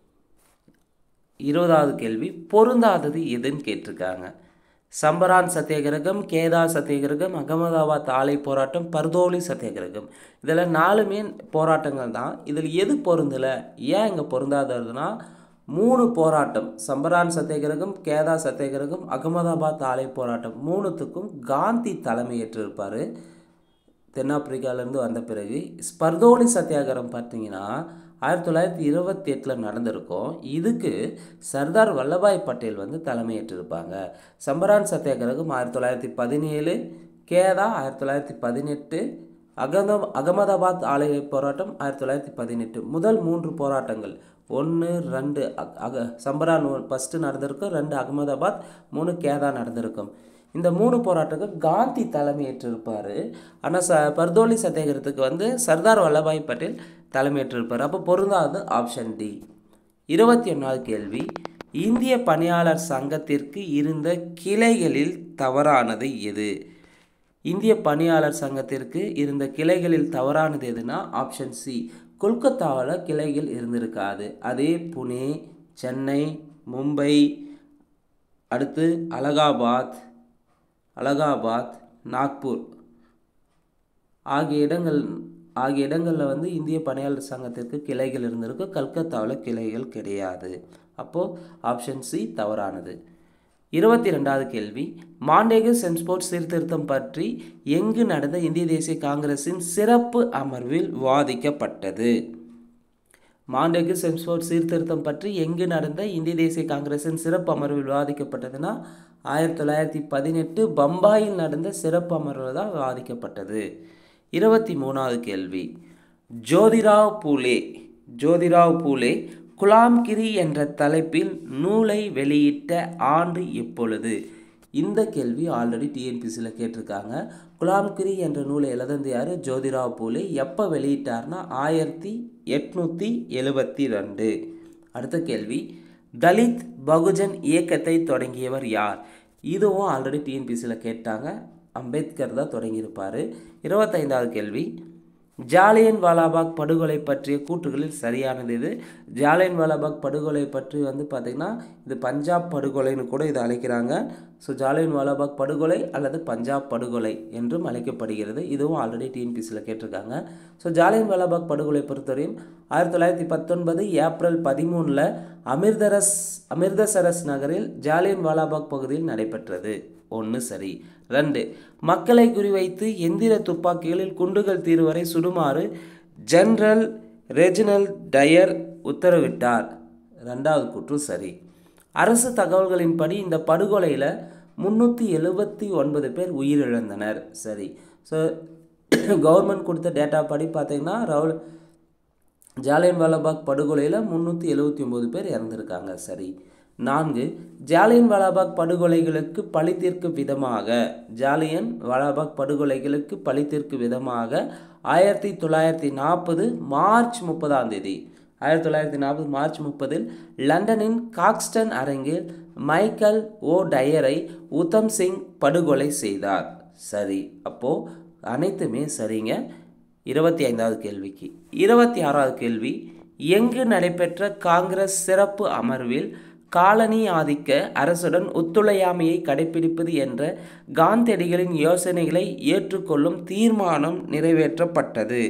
இருபதாவது கேள்வி பொருந்தாதது எதுன்னு கேட்டிருக்காங்க சம்பரான் சத்தியாகிரகம் கேதா சத்தியாகிரகம் அகமதாபாத் ஆலை போராட்டம் பர்தோலி சத்தியாகிரகம் இதில் நாலுமே போராட்டங்கள் தான் இதில் எது பொருந்தலை ஏன் இங்கே பொருந்தாததுன்னா மூணு போராட்டம் சம்பரான் சத்தியாகிரகம் கேதா சத்தியாகிரகம் அகமதாபாத் ஆலை போராட்டம் மூணுத்துக்கும் காந்தி தலைமையேற்றிருப்பார் தென்னாப்பிரிக்காவிலேருந்து வந்த பிறகு ஸ்பர்தோலி சத்தியாகிரம் பார்த்தீங்கன்னா ஆயிரத்தி தொள்ளாயிரத்தி இருபத்தி எட்டில் நடந்திருக்கும் இதுக்கு சர்தார் வல்லபாய் பட்டேல் வந்து தலைமையேற்றிருப்பாங்க சம்பரான் சத்தியாகிரகம் ஆயிரத்தி தொள்ளாயிரத்தி பதினேழு கேதா ஆயிரத்தி தொள்ளாயிரத்தி பதினெட்டு அகம அகமதாபாத் ஆலை போராட்டம் ஆயிரத்தி தொள்ளாயிரத்தி பதினெட்டு முதல் மூன்று போராட்டங்கள் ஒன்று ரெண்டு அக சம்பரான் ஃபஸ்ட்டு நடந்திருக்கும் ரெண்டு அகமதாபாத் மூணு கேதா நடந்திருக்கும் இந்த மூணு போராட்டங்கள் காந்தி தலைமையேற்றிருப்பார் ஆனால் ச பர்தோலி சத்தியாகிரகத்துக்கு வந்து சர்தார் வல்லபாய் பட்டேல் தலைமையேற்றிருப்பார் அப்போ பொருந்தாது ஆப்ஷன் டி இருபத்தி ஒன்றாவது கேள்வி இந்திய பணியாளர் சங்கத்திற்கு இருந்த கிளைகளில் தவறானது எது இந்திய பணியாளர் சங்கத்திற்கு இருந்த கிளைகளில் தவறானது எதுனா ஆப்ஷன் சி கொல்கத்தாவில் கிளைகள் இருந்திருக்காது அதே புனே சென்னை மும்பை அடுத்து அலகாபாத் அலகாபாத் நாக்பூர் ஆகிய இடங்கள் ஆகிய இடங்களில் வந்து இந்திய பணியாளர் சங்கத்திற்கு கிளைகள் இருந்திருக்கு கல்கத்தாவில் கிளைகள் கிடையாது அப்போது ஆப்ஷன் சி தவறானது இருபத்தி ரெண்டாவது கேள்வி மாண்டேக சென்ஸ்போர்ட் சீர்திருத்தம் பற்றி எங்கு நடந்த இந்திய தேசிய காங்கிரஸின் சிறப்பு அமர்வில் வாதிக்கப்பட்டது மாண்டேகு செம்ஸ்போர்ட் சீர்திருத்தம் பற்றி எங்கு நடந்த இந்திய தேசிய காங்கிரசின் சிறப்பு அமர்வில் விவாதிக்கப்பட்டதுன்னா ஆயிரத்தி தொள்ளாயிரத்தி பதினெட்டு பம்பாயில் நடந்த சிறப்பு அமர்வில் தான் விவாதிக்கப்பட்டது இருபத்தி மூணாவது கேள்வி ஜோதிராவ் பூலே ஜோதிராவ் பூலே குலாம்கிரி என்ற தலைப்பில் நூலை வெளியிட்ட ஆண்டு எப்பொழுது இந்த கேள்வி ஆல்ரெடி டிஎன்பிசியில் கேட்டிருக்காங்க குலாம்கிரி என்ற நூலை எழுதந்து யார் ஜோதிராவ் பூலே எப்போ வெளியிட்டார்னா ஆயிரத்தி எட்நூற்றி எழுபத்தி ரெண்டு அடுத்த கேள்வி தலித் பகுஜன் இயக்கத்தை தொடங்கியவர் யார் இதுவும் ஆல்ரெடி டிஎன்பிசியில் கேட்டாங்க அம்பேத்கர் தான் தொடங்கியிருப்பார் இருபத்தைந்தாவது கேள்வி ஜாலியன் வாலாபாக் படுகொலை பற்றிய கூற்றுகளில் சரியானது இது ஜாலியன் வாலாபாக் படுகொலை பற்றி வந்து பார்த்திங்கன்னா இது பஞ்சாப் படுகொலைன்னு கூட இதை அழைக்கிறாங்க ஸோ ஜாலியன் வாலாபாக் படுகொலை அல்லது பஞ்சாப் படுகொலை என்றும் அழைக்கப்படுகிறது இதுவும் ஆல்ரெடி டிஎன்பிசியில் கேட்டிருக்காங்க ஸோ ஜாலியன் வாலாபாக் படுகொலை பொறுத்தவரையும் ஆயிரத்தி தொள்ளாயிரத்தி பத்தொன்பது ஏப்ரல் பதிமூணில் அமிர்தரஸ் அமிர்தசரஸ் நகரில் ஜாலியன் வாலாபாக் பகுதியில் நடைபெற்றது ஒன்று சரி ரெண்டு மக்களை குறிவைத்து எந்திர துப்பாக்கிகளில் குண்டுகள் தீர்வரை சுடுமாறு ஜெனரல் ரெஜினல் டயர் உத்தரவிட்டார் ரெண்டாவது கூற்று சரி அரசு தகவல்களின்படி இந்த படுகொலையில் முந்நூற்றி எழுபத்தி ஒன்பது பேர் உயிரிழந்தனர் சரி ஸோ கவர்மெண்ட் கொடுத்த டேட்டா படி பார்த்தீங்கன்னா ரவுல் ஜாலியன் வாலாபாக் படுகொலையில் முந்நூற்றி எழுபத்தி ஒம்பது பேர் இறந்துருக்காங்க சரி நான்கு ஜாலியன் வாலாபாக் படுகொலைகளுக்கு பழி தீர்க்கும் விதமாக ஜாலியன் வாலாபாக் படுகொலைகளுக்கு பழி தீர்க்கும் விதமாக ஆயிரத்தி தொள்ளாயிரத்தி நாற்பது மார்ச் முப்பதாம் தேதி ஆயிரத்தி தொள்ளாயிரத்தி நாற்பது மார்ச் முப்பதில் லண்டனின் காக்ஸ்டன் அரங்கில் மைக்கேல் ஓ டயரை உத்தம் சிங் படுகொலை செய்தார் சரி அப்போது அனைத்துமே சரிங்க இருபத்தி ஐந்தாவது கேள்விக்கு இருபத்தி ஆறாவது கேள்வி எங்கு நடைபெற்ற காங்கிரஸ் சிறப்பு அமர்வில் காலனி ஆதிக்க அரசுடன் ஒத்துழையாமையை கடைபிடிப்பது என்ற காந்தியடிகளின் யோசனைகளை ஏற்றுக்கொள்ளும் தீர்மானம் நிறைவேற்றப்பட்டது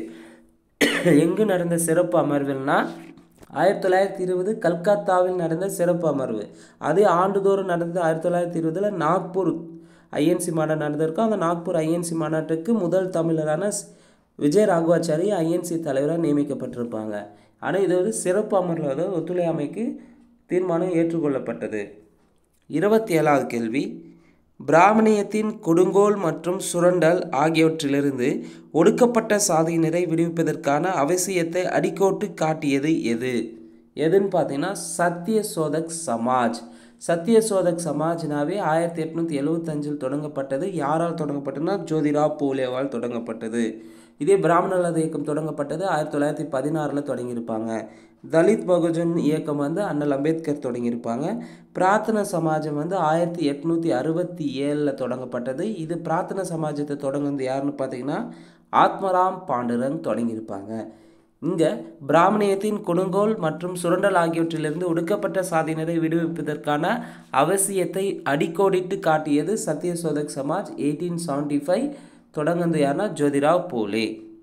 எங்கு நடந்த சிறப்பு அமர்வில்னா ஆயிரத்தி தொள்ளாயிரத்தி இருபது கல்கத்தாவில் நடந்த சிறப்பு அமர்வு அது ஆண்டுதோறும் நடந்தது ஆயிரத்தி தொள்ளாயிரத்தி இருபதில் நாக்பூர் ஐஎன்சி மாநாடு நடந்திருக்கும் அந்த நாக்பூர் ஐஎன்சி மாநாட்டுக்கு முதல் தமிழரான விஜய் ராகவாச்சாரி ஐஎன்சி தலைவராக நியமிக்கப்பட்டிருப்பாங்க ஆனால் இது ஒரு சிறப்பு அமர்வில் அதாவது ஒத்துழையாமைக்கு தீர்மானம் ஏற்றுக்கொள்ளப்பட்டது இருபத்தி ஏழாவது கேள்வி பிராமணியத்தின் கொடுங்கோல் மற்றும் சுரண்டல் ஆகியவற்றிலிருந்து ஒடுக்கப்பட்ட சாதியினரை விடுவிப்பதற்கான அவசியத்தை அடிக்கோட்டு காட்டியது எது எதுன்னு பார்த்தீங்கன்னா சத்திய சோதக் சமாஜ் சத்திய சோதக் சமாஜ்னாவே ஆயிரத்தி எட்நூற்றி எழுவத்தஞ்சில் தொடங்கப்பட்டது யாரால் தொடங்கப்பட்டதுன்னா ஜோதிராவ் பூலேவால் தொடங்கப்பட்டது இதே பிராமணர் இயக்கம் தொடங்கப்பட்டது ஆயிரத்தி தொள்ளாயிரத்தி பதினாறில் தொடங்கியிருப்பாங்க தலித் பகுஜன் இயக்கம் வந்து அண்ணல் அம்பேத்கர் தொடங்கியிருப்பாங்க பிரார்த்தன சமாஜம் வந்து ஆயிரத்தி எட்நூற்றி அறுபத்தி ஏழில் தொடங்கப்பட்டது இது பிரார்த்தன சமாஜத்தை தொடங்குனது யாருன்னு பார்த்தீங்கன்னா ஆத்மராம் பாண்டுரங் தொடங்கியிருப்பாங்க இங்கே பிராமணியத்தின் கொடுங்கோல் மற்றும் சுரண்டல் ஆகியவற்றிலிருந்து ஒடுக்கப்பட்ட சாதியினரை விடுவிப்பதற்கான அவசியத்தை அடிக்கோடிட்டு காட்டியது Satyashodhak Samaj eighteen seventy five தொடங்குனது யாருன்னா ஜோதிராவ் போலே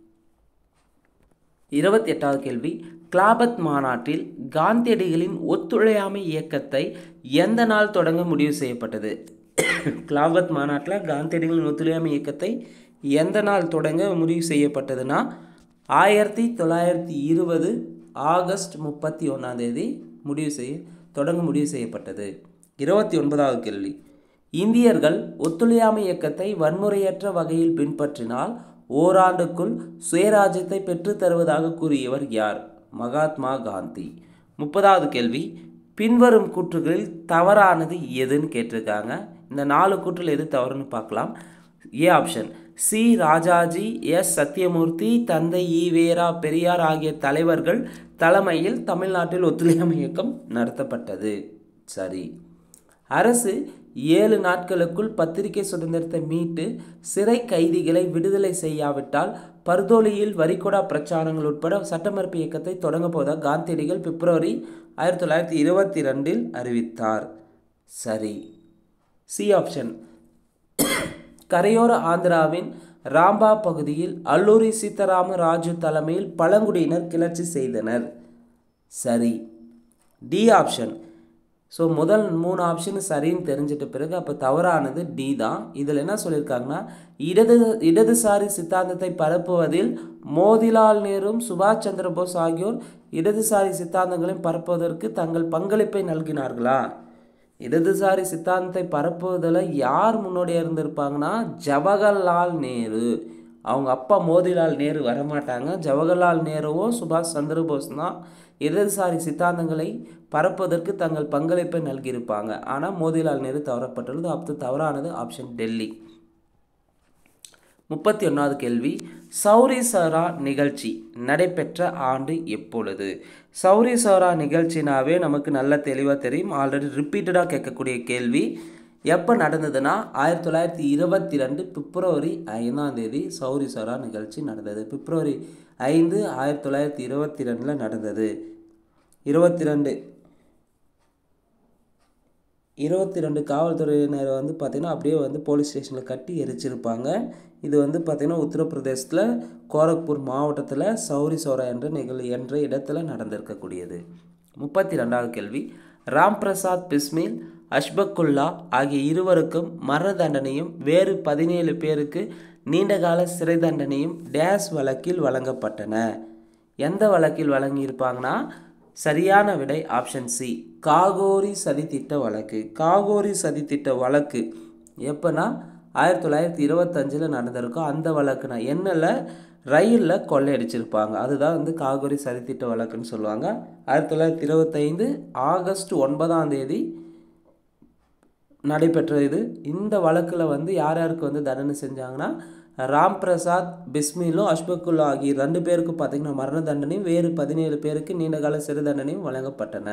இருபத்தி எட்டாவது கேள்வி கிளாபத் மாநாட்டில் காந்தியடிகளின் ஒத்துழையாமை இயக்கத்தை எந்த நாள் தொடங்க முடிவு செய்யப்பட்டது கிளாபத் மாநாட்டில் காந்தியடிகளின் ஒத்துழையாமை இயக்கத்தை எந்த நாள் தொடங்க முடிவு செய்யப்பட்டதுன்னா ஆயிரத்தி தொள்ளாயிரத்தி இருபது ஆகஸ்ட் முப்பத்தி ஒன்றாம் தேதி முடிவு செய்ய தொடங்க முடிவு செய்யப்பட்டது இருபத்தி ஒன்பதாவது கேள்வி இந்தியர்கள் ஒத்துழையாமை இயக்கத்தை வன்முறையற்ற வகையில் பின்பற்றினால் ஓராண்டுக்குள் சுயராஜ்யத்தை பெற்றுத் தருவதாக கூறியவர் யார் மகாத்மா காந்தி முப்பதாவது கேள்வி பின்வரும் கூற்றுகளில் தவறானது எதுன்னு கேட்டிருக்காங்க இந்த நாலு கூற்றில் எது தவறுன்னு பார்க்கலாம் A option C Rajaji S Satyamurthy தந்தை ஈ வேரா பெரியார் ஆகிய தலைவர்கள் தலைமையில் தமிழ்நாட்டில் ஒத்துழையாமை இயக்கம் நடத்தப்பட்டது சரி அரசு ஏழு நாட்களுக்குள் பத்திரிகை சுதந்திரத்தை மீட்டு சிறை கைதிகளை விடுதலை செய்யாவிட்டால் பர்தோலியில் வரிகொடா பிரச்சாரங்கள் உட்பட சட்டமறுப்பு இயக்கத்தை தொடங்க போதாக காந்தியடிகள் பிப்ரவரி ஆயிரத்தி தொள்ளாயிரத்தி இருபத்தி ரெண்டில் அறிவித்தார் சரி சி ஆப்ஷன் கரையோர ஆந்திராவின் ராம்பா பகுதியில் அல்லூரி சீதாராம ராஜு தலைமையில் பழங்குடியினர் கிளர்ச்சி செய்தனர் சரி டி ஆப்ஷன் ஸோ முதல் மூணு ஆப்ஷன் சரின்னு தெரிஞ்சிட்ட பிறகு அப்போ தவறானது டி தான் இதில் என்ன சொல்லியிருக்காங்கன்னா இடது இடதுசாரி சித்தாந்தத்தை பரப்புவதில் மோதிலால் நேரும் சுபாஷ் சந்திர போஸ் ஆகியோர் இடதுசாரி சித்தாந்தங்களையும் பரப்புவதற்கு தங்கள் பங்களிப்பை நல்கினார்களா இடதுசாரி சித்தாந்தத்தை பரப்புவதில் யார் முன்னோடியாக இருந்திருப்பாங்கன்னா ஜவஹர்லால் நேரு அவங்க அப்பா மோதிலால் நேரு வரமாட்டாங்க ஜவஹர்லால் நேருவும் சுபாஷ் சந்திரபோஸ் தான் இடதுசாரி சித்தாந்தங்களை பரப்புவதற்கு தங்கள் பங்களிப்பை நல்கியிருப்பாங்க ஆனால் மோதிலால் நேரு தவறப்பட்டுள்ளது அப்போ தவறானது ஆப்ஷன் டெல்லி முப்பத்தி ஒன்றாவது கேள்வி சௌரி சௌரா நிகழ்ச்சி நடைபெற்ற ஆண்டு எப்பொழுது சௌரி சௌரா நிகழ்ச்சினாவே நமக்கு நல்ல தெளிவாக தெரியும் ஆல்ரெடி ரிப்பீட்டடாக கேட்கக்கூடிய கேள்வி எப்போ நடந்ததுன்னா ஆயிரத்தி தொள்ளாயிரத்தி இருபத்தி ரெண்டு பிப்ரவரி ஐந்தாம் தேதி சௌரி சௌரா நிகழ்ச்சி நடந்தது பிப்ரவரி ஐந்து ஆயிரத்தி தொள்ளாயிரத்தி இருபத்தி ரெண்டில் நடந்தது இருபத்தி ரெண்டு இருபத்தி ரெண்டு காவல்துறையினர் வந்து பார்த்திங்கன்னா அப்படியே வந்து போலீஸ் ஸ்டேஷனில் கட்டி எரிச்சிருப்பாங்க இது வந்து பார்த்திங்கன்னா உத்தரப்பிரதேசத்தில் கோரக்பூர் மாவட்டத்தில் சௌரி சௌரா என்ற நிகழ் என்ற இடத்துல நடந்திருக்கக்கூடியது முப்பத்தி ரெண்டாவது கேள்வி ராம் பிரசாத் பிஸ்மில் அஷ்பக்குல்லா ஆகிய இருவருக்கும் மரண தண்டனையும் வேறு பதினேழு பேருக்கு நீண்டகால சிறை தண்டனையும் டேஸ் வழக்கில் வழங்கப்பட்டன எந்த வழக்கில் வழங்கியிருப்பாங்கன்னா சரியான விடை ஆப்ஷன் சி காகோரி சதித்திட்ட வழக்கு காகோரி சதித்திட்ட வழக்கு எப்போனா ஆயிரத்தி தொள்ளாயிரத்தி இருபத்தஞ்சில் நடந்திருக்கும் அந்த வழக்குனா என்னல ரயிலில் கொள்ளையடிச்சிருப்பாங்க அதுதான் வந்து காகோரி சதித்திட்ட வழக்குன்னு சொல்லுவாங்க ஆயிரத்தி தொள்ளாயிரத்தி இருபத்தைந்து ஆகஸ்ட் ஒன்பதாம் தேதி நடைபெற்ற இது இந்த வழக்கில் வந்து யார் யாருக்கு வந்து தண்டனை செஞ்சாங்கன்னா ராம் பிரசாத் பிஸ்மிலும் அஷ்பக்குல்லா ஆகிய ரெண்டு பேருக்கு பார்த்தீங்கன்னா மரண தண்டனையும் வேறு பதினேழு பேருக்கு நீண்டகால சிறை தண்டனையும் வழங்கப்பட்டன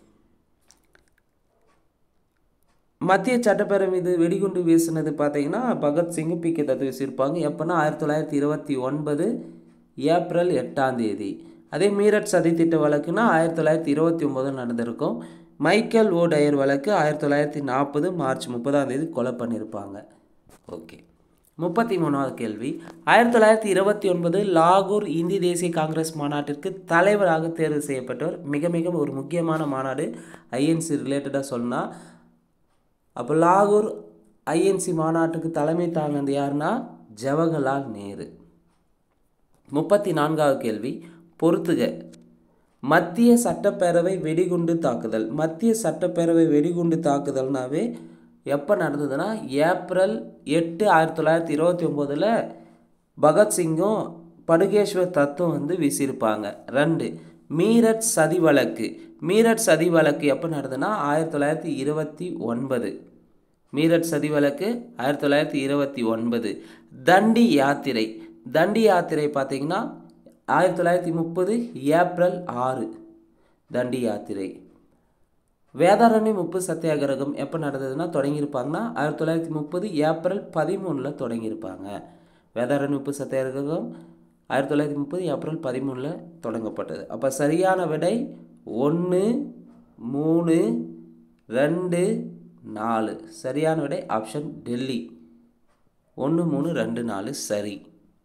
மத்திய சட்டப்பேரவை மீது வெடிகுண்டு வீசினது பார்த்தீங்கன்னா பகத்சிங் பி கே தத்து வீசியிருப்பாங்க எப்போனா ஆயிரத்தி தொள்ளாயிரத்தி இருபத்தி ஒன்பது ஏப்ரல் எட்டாம் தேதி அதே மீரட் சதித்திட்ட வழக்குனா ஆயிரத்தி தொள்ளாயிரத்தி இருபத்தி ஒம்போதில் நடந்திருக்கும் மைக்கேல் ஓ டயர் வழக்கு ஆயிரத்தி தொள்ளாயிரத்தி நாற்பது மார்ச் முப்பதாம் தேதி கொலை பண்ணியிருப்பாங்க ஓகே முப்பத்தி மூணாவது கேள்வி ஆயிரத்தி தொள்ளாயிரத்தி இருபத்தி ஒன்பது லாகூர் இந்திய தேசிய காங்கிரஸ் மாநாட்டிற்கு தலைவராக தேர்வு செய்யப்பட்டவர் மிக மிக ஒரு முக்கியமான மாநாடு ஐஎன்சி ரிலேட்டடாக சொன்னால் அப்போ லாகூர் ஐஎன்சி மாநாட்டுக்கு தலைமை தாங்கினது யாருன்னா ஜவஹர்லால் நேரு முப்பத்தி நான்காவது கேள்வி பொறுத்துக மத்திய சட்டப்பேரவை வெடிகுண்டு தாக்குதல் மத்திய சட்டப்பேரவை வெடிகுண்டு தாக்குதல்னாவே எப்போ நடந்ததுன்னா ஏப்ரல் எட்டு ஆயிரத்தி தொள்ளாயிரத்தி இருபத்தி ஒம்போதில் பகத்சிங்கும் படுகேஸ்வர் தத்துவம் வந்து வீசியிருப்பாங்க ரெண்டு மீரட் சதி வழக்கு மீரட் சதி வழக்கு எப்போ நடந்ததுன்னா ஆயிரத்தி தொள்ளாயிரத்தி இருபத்தி ஒன்பது மீரட் சதி வழக்கு ஆயிரத்தி தொள்ளாயிரத்தி இருபத்தி ஒன்பது தண்டி யாத்திரை தண்டி யாத்திரை பார்த்தீங்கன்னா ஆயிரத்தி தொள்ளாயிரத்தி முப்பது ஏப்ரல் ஆறு தண்டி யாத்திரை வேதாரண்ய முப்பு சத்தியாகிரகம் எப்போ நடந்ததுன்னா தொடங்கியிருப்பாங்கன்னா ஆயிரத்தி தொள்ளாயிரத்தி முப்பது ஏப்ரல் பதிமூணில் தொடங்கியிருப்பாங்க வேதாரண்ய உப்பு சத்தியாகிரகம் ஆயிரத்தி தொள்ளாயிரத்தி முப்பது ஏப்ரல் பதிமூணில் தொடங்கப்பட்டது அப்போ சரியான விடை ஒன்று மூணு ரெண்டு நாலு சரியான விடை ஆப்ஷன் டெல்லி ஒன்று மூணு ரெண்டு நாலு சரி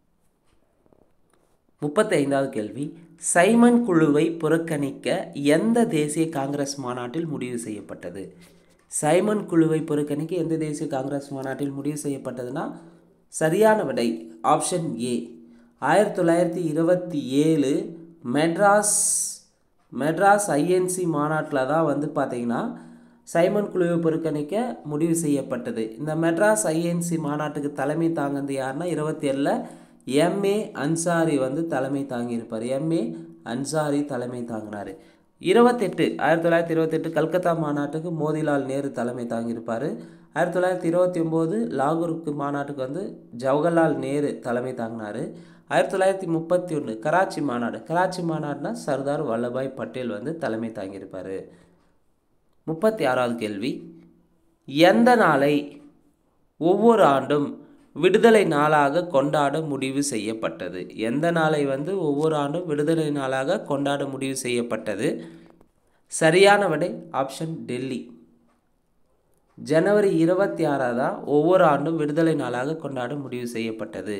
முப்பத்தி ஐந்தாவது கேள்வி சைமன் குழுவை புறக்கணிக்க எந்த தேசிய காங்கிரஸ் மாநாட்டில் முடிவு செய்யப்பட்டது சைமன் குழுவை புறக்கணிக்க எந்த தேசிய காங்கிரஸ் மாநாட்டில் முடிவு செய்யப்பட்டதுன்னா சரியான விடை ஆப்ஷன் ஏ ஆயிரத்தி தொள்ளாயிரத்தி இருபத்தி ஏழு மெட்ராஸ் மெட்ராஸ் ஐஎன்சி மாநாட்டில் தான் வந்து பார்த்தீங்கன்னா சைமன் குழுவை புறக்கணிக்க முடிவு செய்யப்பட்டது இந்த மெட்ராஸ் ஐஎன்சி மாநாட்டுக்கு தலைமை தாங்கினது யாருன்னா இருபத்தி ஏழில் எம்ஏ அன்சாரி வந்து தலைமை தாங்கியிருப்பார் எம்ஏ அன்சாரி தலைமை தாங்கினார் இருபத்தெட்டு ஆயிரத்தி தொள்ளாயிரத்தி இருபத்தெட்டு கல்கத்தா மாநாட்டுக்கு மோதிலால் நேரு தலைமை தாங்கியிருப்பார் ஆயிரத்தி தொள்ளாயிரத்தி இருபத்தி ஒம்போது லாகூருக்கு மாநாட்டுக்கு வந்து ஜவஹர்லால் நேரு தலைமை தாங்கினார் ஆயிரத்தி தொள்ளாயிரத்தி முப்பத்தி ஒன்று கராச்சி மாநாடு கராச்சி மாநாடுனா சர்தார் வல்லபாய் பட்டேல் வந்து தலைமை தாங்கியிருப்பார் முப்பத்தி ஆறாவது கேள்வி எந்த நாளை ஒவ்வொரு ஆண்டும் விடுதலை நாளாக கொண்டாட முடிவு செய்யப்பட்டது எந்த நாளை வந்து ஒவ்வொரு ஆண்டும் விடுதலை நாளாக கொண்டாட முடிவு செய்யப்பட்டது சரியான விடை ஆப்ஷன் டெல்லி ஜனவரி இருபத்தி ஆறாவதா ஒவ்வொரு ஆண்டும் விடுதலை நாளாக கொண்டாட முடிவு செய்யப்பட்டது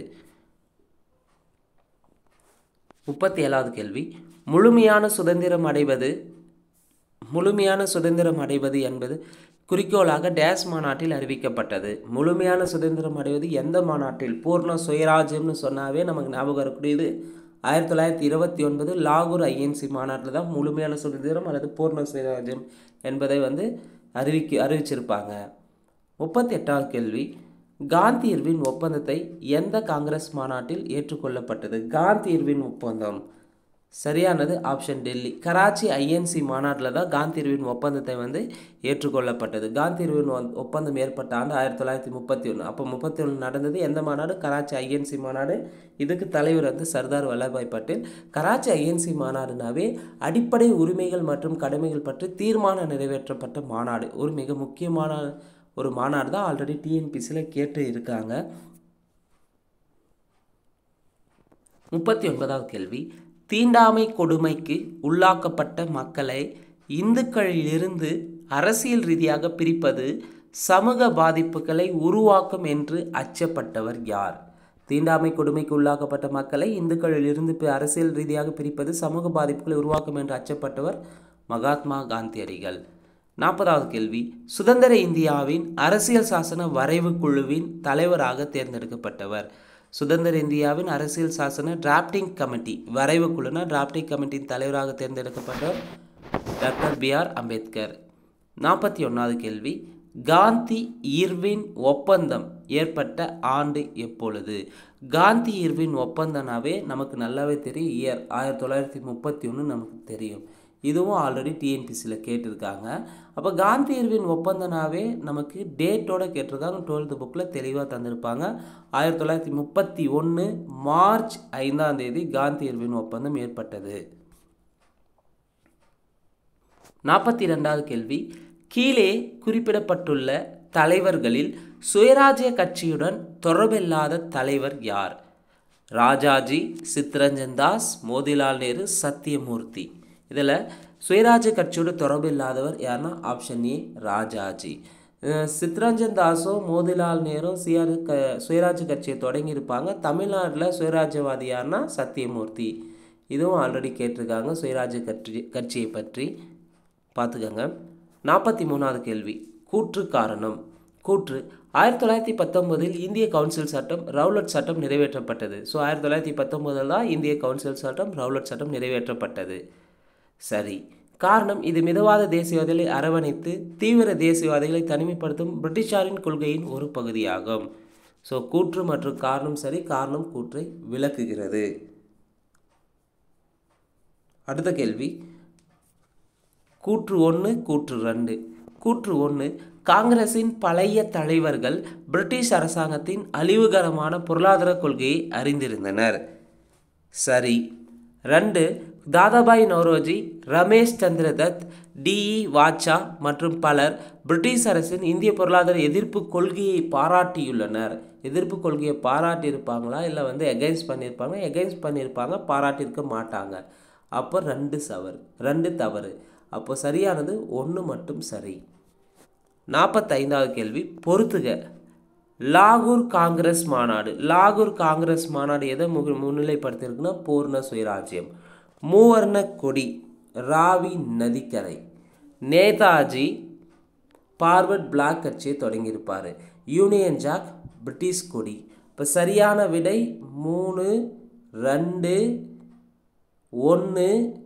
முப்பத்தி ஏழாவது கேள்வி முழுமையான சுதந்திரம் அடைவது முழுமையான சுதந்திரம் அடைவது என்பது குறிக்கோளாக டேஸ் மாநாட்டில் அறிவிக்கப்பட்டது முழுமையான சுதந்திரம் அடைவது எந்த மாநாட்டில் பூர்ண சுயராஜ்யம்னு சொன்னாவே நமக்கு ஞாபகம் வரக்கூடியது ஆயிரத்தி தொள்ளாயிரத்தி இருபத்தி ஒன்பது லாகூர் ஐஎன்சி மாநாட்டில் தான் முழுமையான சுதந்திரம் அல்லது பூர்ண சுயராஜ்யம் என்பதை வந்து அறிவிக்க அறிவிச்சிருப்பாங்க முப்பத்தி எட்டாவது கேள்வி காந்தி இர்வின் ஒப்பந்தத்தை எந்த காங்கிரஸ் மாநாட்டில் ஏற்றுக்கொள்ளப்பட்டது காந்தி இர்வின் ஒப்பந்தம் சரியானது ஆப்ஷன் டெல்லி கராச்சி ஐஎன்சி மாநாட்டில் தான் காந்தி இர்வின் ஒப்பந்தத்தை வந்து ஏற்றுக்கொள்ளப்பட்டது காந்தி இர்வின் ஒ- ஒப்பந்தம் ஏற்பட்ட ஆண்டு ஆயிரத்தி தொள்ளாயிரத்தி முப்பத்தி ஒன்று அப்போ முப்பத்தி ஒன்று நடந்தது எந்த மாநாடு கராச்சி ஐஎன்சி மாநாடு இதுக்கு தலைவர் வந்து சர்தார் வல்லபாய் பட்டேல் கராச்சி ஐஎன்சி மாநாடுனாவே அடிப்படை உரிமைகள் மற்றும் கடமைகள் பற்றி தீர்மானம் நிறைவேற்றப்பட்ட மாநாடு ஒரு மிக முக்கியமான ஒரு மாநாடு தான் ஆல்ரெடி டிஎன்பிசியில் கேட்டு இருக்காங்க முப்பத்தி ஒன்பதாவது கேள்வி தீண்டாமை கொடுமைக்கு உள்ளாக்கப்பட்ட மக்களை இந்துக்களிலிருந்து அரசியல் ரீதியாக பிரிப்பது சமூக பாதிப்புகளை உருவாக்கும் என்று அச்சப்பட்டவர் யார் தீண்டாமை கொடுமைக்கு உள்ளாக்கப்பட்ட மக்களை இந்துக்களிலிருந்து பி- அரசியல் ரீதியாக பிரிப்பது சமூக பாதிப்புகளை உருவாக்கும் என்று அச்சப்பட்டவர் மகாத்மா காந்தியடிகள் நாற்பதாவது கேள்வி சுதந்திர இந்தியாவின் அரசியல் சாசன வரைவு குழுவின் தலைவராக தேர்ந்தெடுக்கப்பட்டவர் சுதந்திர இந்தியாவின் அரசியல் சாசன டிராப்டிங் கமிட்டி வரைவு குழுனா டிராப்டிங் கமிட்டியின் தலைவராக தேர்ந்தெடுக்கப்பட்டவர் டாக்டர் பி ஆர் அம்பேத்கர் நாற்பத்தி ஒன்றாவது கேள்வி காந்தி இர்வின் ஒப்பந்தம் ஏற்பட்ட ஆண்டு எப்பொழுது காந்தி இர்வின் ஒப்பந்தம்னாவே நமக்கு நல்லாவே தெரியும் இயர் ஆயிரத்தி தொள்ளாயிரத்தி முப்பத்தி ஒன்று நமக்கு தெரியும் இதுவும் ஆல்ரெடி டிஎன்பிசியில் கேட்டிருக்காங்க அப்போ காந்தி இர்வின் ஒப்பந்தம்னாவே நமக்கு டேட்டோட கேட்டிருக்காங்க டுவெல்த்து புக்கில் தெளிவாக தந்திருப்பாங்க ஆயிரத்தி தொள்ளாயிரத்தி முப்பத்தி ஒன்று மார்ச் ஐந்தாம் தேதி காந்தி இர்வின் ஒப்பந்தம் ஏற்பட்டது நாற்பத்தி ரெண்டாவது கேள்வி கீழே குறிப்பிடப்பட்டுள்ள தலைவர்களில் சுயராஜ்ய கட்சியுடன் தொடர்பில்லாத தலைவர் யார் ராஜாஜி சித்ரஞ்சன் தாஸ் மோதிலால் நேரு சத்தியமூர்த்தி இதில் சுயராஜ்ய கட்சியோட தொடர்பு இல்லாதவர் யாருன்னா ஆப்ஷன் ஏ ராஜாஜி அஹ் சித்ரஞ்சன் தாஸும் மோதிலால் நேரும் சிஆர் க சுயராஜ்ய கட்சியை தொடங்கியிருப்பாங்க தமிழ்நாட்டில் சுயராஜ்யவாதி யாருன்னா சத்தியமூர்த்தி இதுவும் ஆல்ரெடி கேட்டிருக்காங்க சுயராஜ்ய கட்சி கட்சியை பற்றி பார்த்துக்கோங்க நாற்பத்தி மூணாவது கேள்வி கூற்று காரணம் கூற்று ஆயிரத்தி தொள்ளாயிரத்தி பத்தொம்போதில் இந்திய கவுன்சில் சட்டம் ரவுலட் சட்டம் நிறைவேற்றப்பட்டது ஸோ ஆயிரத்தி தொள்ளாயிரத்தி பத்தொம்போதில் தான் இந்திய கவுன்சில் சட்டம் ரவுலட் சட்டம் நிறைவேற்றப்பட்டது சரி காரணம் இது மிதவாத தேசியவாதிகளை அரவணைத்து தீவிர தேசியவாதிகளை தனிமைப்படுத்தும் பிரிட்டிஷாரின் கொள்கையின் ஒரு பகுதியாகும் ஸோ கூற்று மற்றும் காரணம் சரி காரணம் கூற்றை விளக்குகிறது அடுத்த கேள்வி கூற்று ஒன்று கூற்று ரெண்டு கூற்று ஒன்று காங்கிரசின் பழைய தலைவர்கள் பிரிட்டிஷ் அரசாங்கத்தின் அழிவுகரமான பொருளாதார கொள்கையை அறிந்திருந்தனர் சரி ரெண்டு தாதாபாய் நௌரோஜி ரமேஷ் சந்திர தத் டிஇ வாச்சா மற்றும் பலர் பிரிட்டிஷ் அரசின் இந்திய பொருளாதார எதிர்ப்பு கொள்கையை பாராட்டியுள்ளனர் எதிர்ப்பு கொள்கையை பாராட்டியிருப்பாங்களா இல்லை வந்து எகைன்ஸ்ட் பண்ணியிருப்பாங்க எகைன்ஸ்ட் பண்ணியிருப்பாங்க பாராட்டியிருக்க மாட்டாங்க அப்போ ரெண்டு சவர் ரெண்டு தவறு அப்போ சரியானது ஒன்று மட்டும் சரி நாற்பத்தைந்தாவது கேள்வி பொறுத்துக லாகூர் காங்கிரஸ் மாநாடு லாகூர் காங்கிரஸ் மாநாடு எதை முக முன்னிலைப்படுத்தியிருக்குன்னா பூர்ண சுயராஜ்யம் மூவர்ண கொடி ராவி நதிக்கரை நேதாஜி பார்வர்ட் பிளாக் கட்சியை தொடங்கியிருப்பார் யூனியன் ஜாக் பிரிட்டிஷ் கொடி இப்போ சரியான விடை மூணு ரெண்டு ஒன்று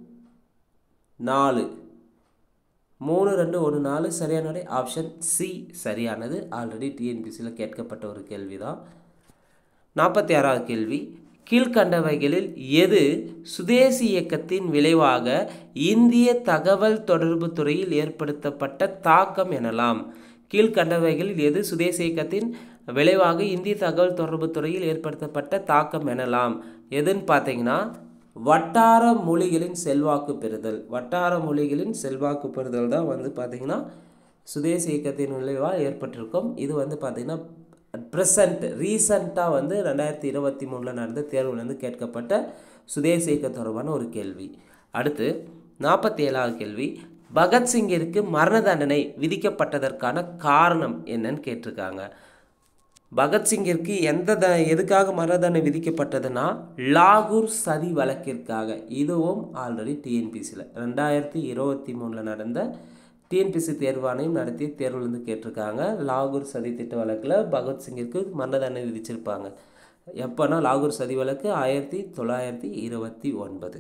நாலு மூணு ரெண்டு ஒன்று நாலு சரியான விடை ஆப்ஷன் சி சரியானது ஆல்ரெடி டிஎன்பிசியில் கேட்கப்பட்ட ஒரு கேள்வி தான் நாற்பத்தி ஆறாவது கேள்வி கீழ்கண்டவைகளில் எது சுதேசி இயக்கத்தின் விளைவாக இந்திய தகவல் தொடர்பு துறையில் ஏற்படுத்தப்பட்ட தாக்கம் எனலாம் கீழ்கண்டவைகளில் எது சுதேசி இயக்கத்தின் விளைவாக இந்திய தகவல் தொடர்பு துறையில் ஏற்படுத்தப்பட்ட தாக்கம் எனலாம் எதுன்னு பார்த்தீங்கன்னா வட்டார மொழிகளின் செல்வாக்கு பெறுதல் வட்டார மொழிகளின் செல்வாக்கு பெறுதல் தான் வந்து பார்த்திங்கன்னா சுதேசி இயக்கத்தின் விளைவாக ஏற்பட்டிருக்கும் இது வந்து பார்த்திங்கன்னா ப்ரெசண்ட் ரீசண்டாக வந்து ரெண்டாயிரத்தி இருபத்தி மூணில் நடந்த தேர்வுலேருந்து கேட்கப்பட்ட சுதேசி இயக்க தொடர்பான ஒரு கேள்வி அடுத்து நாற்பத்தி ஏழாவது கேள்வி பகத்சிங்கிற்கு மரண தண்டனை விதிக்கப்பட்டதற்கான காரணம் என்னன்னு கேட்டிருக்காங்க பகத்சிங்கிற்கு எந்த த எதுக்காக மரண தண்டனை விதிக்கப்பட்டதுன்னா லாகூர் சதி வழக்கிற்காக இதுவும் ஆல்ரெடி டிஎன்பிசியில் ரெண்டாயிரத்தி இருபத்தி மூணில் நடந்த டிஎன்பிசி தேர்வாணையம் நடத்திய தேர்வுலேருந்து கேட்டிருக்காங்க லாகூர் சதி திட்ட வழக்கில் பகத்சிங்கிற்கு மரண தண்டனை விதிச்சிருப்பாங்க எப்போனா லாகூர் சதி வழக்கு ஆயிரத்தி தொள்ளாயிரத்தி இருபத்தி ஒன்பது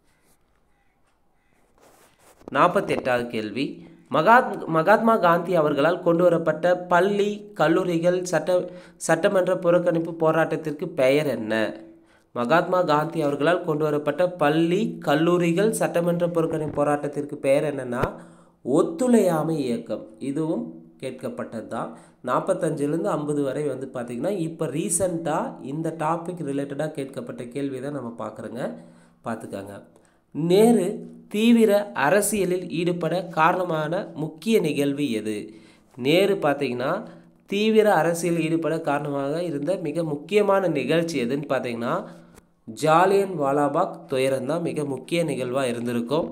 நாற்பத்தி எட்டாவது கேள்வி மகாத் மகாத்மா காந்தி அவர்களால் கொண்டு வரப்பட்ட பள்ளி கல்லூரிகள் சட்ட சட்டமன்ற புறக்கணிப்பு போராட்டத்திற்கு பெயர் என்ன மகாத்மா காந்தி அவர்களால் கொண்டு வரப்பட்ட பள்ளி கல்லூரிகள் சட்டமன்ற புறக்கணிப்பு போராட்டத்திற்கு பெயர் என்னன்னா ஒத்துழையாமை இயக்கம் இதுவும் கேட்கப்பட்டது தான் நாற்பத்தஞ்சிலேருந்து ஐம்பது வரை வந்து பார்த்திங்கன்னா இப்போ ரீசண்டாக இந்த டாபிக் ரிலேட்டடாக கேட்கப்பட்ட கேள்வி தான் நம்ம பார்க்குறோங்க பார்த்துக்காங்க நேரு தீவிர அரசியலில் ஈடுபட காரணமான முக்கிய நிகழ்வு எது நேரு பார்த்தீங்கன்னா தீவிர அரசியல் ஈடுபட காரணமாக இருந்த மிக முக்கியமான நிகழ்ச்சி எதுன்னு பார்த்தீங்கன்னா ஜாலியன் வாலாபாக் துயரம் தான் மிக முக்கிய நிகழ்வாக இருந்திருக்கும்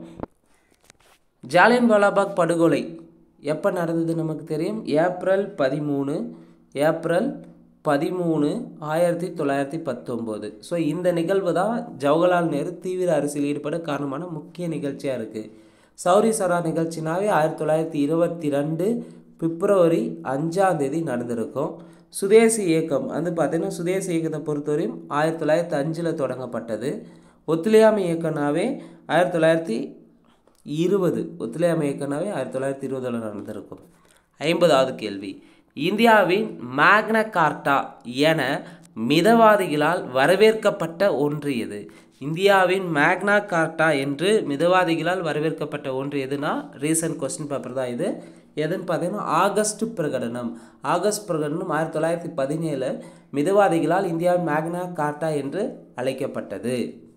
ஜாலியன் வாலாபாக் படுகொலை எப்போ நடந்தது நமக்கு தெரியும் ஏப்ரல் பதிமூணு ஏப்ரல் பதிமூணு ஆயிரத்தி தொள்ளாயிரத்தி பத்தொம்போது ஸோ இந்த நிகழ்வு தான் ஜவஹர்லால் நேரு தீவிர அரசியல் ஈடுபட காரணமான முக்கிய நிகழ்ச்சியாக இருக்குது சௌரி சரா நிகழ்ச்சினாவே ஆயிரத்தி தொள்ளாயிரத்தி இருபத்தி ரெண்டு பிப்ரவரி அஞ்சாம் தேதி நடந்திருக்கும் சுதேசி இயக்கம் வந்து பார்த்திங்கன்னா சுதேசி இயக்கத்தை பொறுத்தவரையும் ஆயிரத்தி தொள்ளாயிரத்தி அஞ்சில் தொடங்கப்பட்டது ஒத்துழையாமை இயக்கம்னாவே ஆயிரத்தி தொள்ளாயிரத்தி இருபது ஒத்துழையாமை இயக்கம்னாவே ஆயிரத்தி தொள்ளாயிரத்தி இருபதில் நடந்திருக்கும் ஐம்பதாவது கேள்வி இந்தியாவின் மேக்னா கார்ட்டா என மிதவாதிகளால் வரவேற்கப்பட்ட ஒன்று எது இந்தியாவின் மேக்னா கார்ட்டா என்று மிதவாதிகளால் வரவேற்கப்பட்ட ஒன்று எதுனா ரீசன்ட் கொஸ்டின் பேப்பர் தான் இது எதுன்னு பார்த்தீங்கன்னா ஆகஸ்ட் பிரகடனம் ஆகஸ்ட் பிரகடனம் ஆயிரத்தி தொள்ளாயிரத்தி பதினேழு மிதவாதிகளால் இந்தியாவின் மேக்னா கார்ட்டா என்று அழைக்கப்பட்டது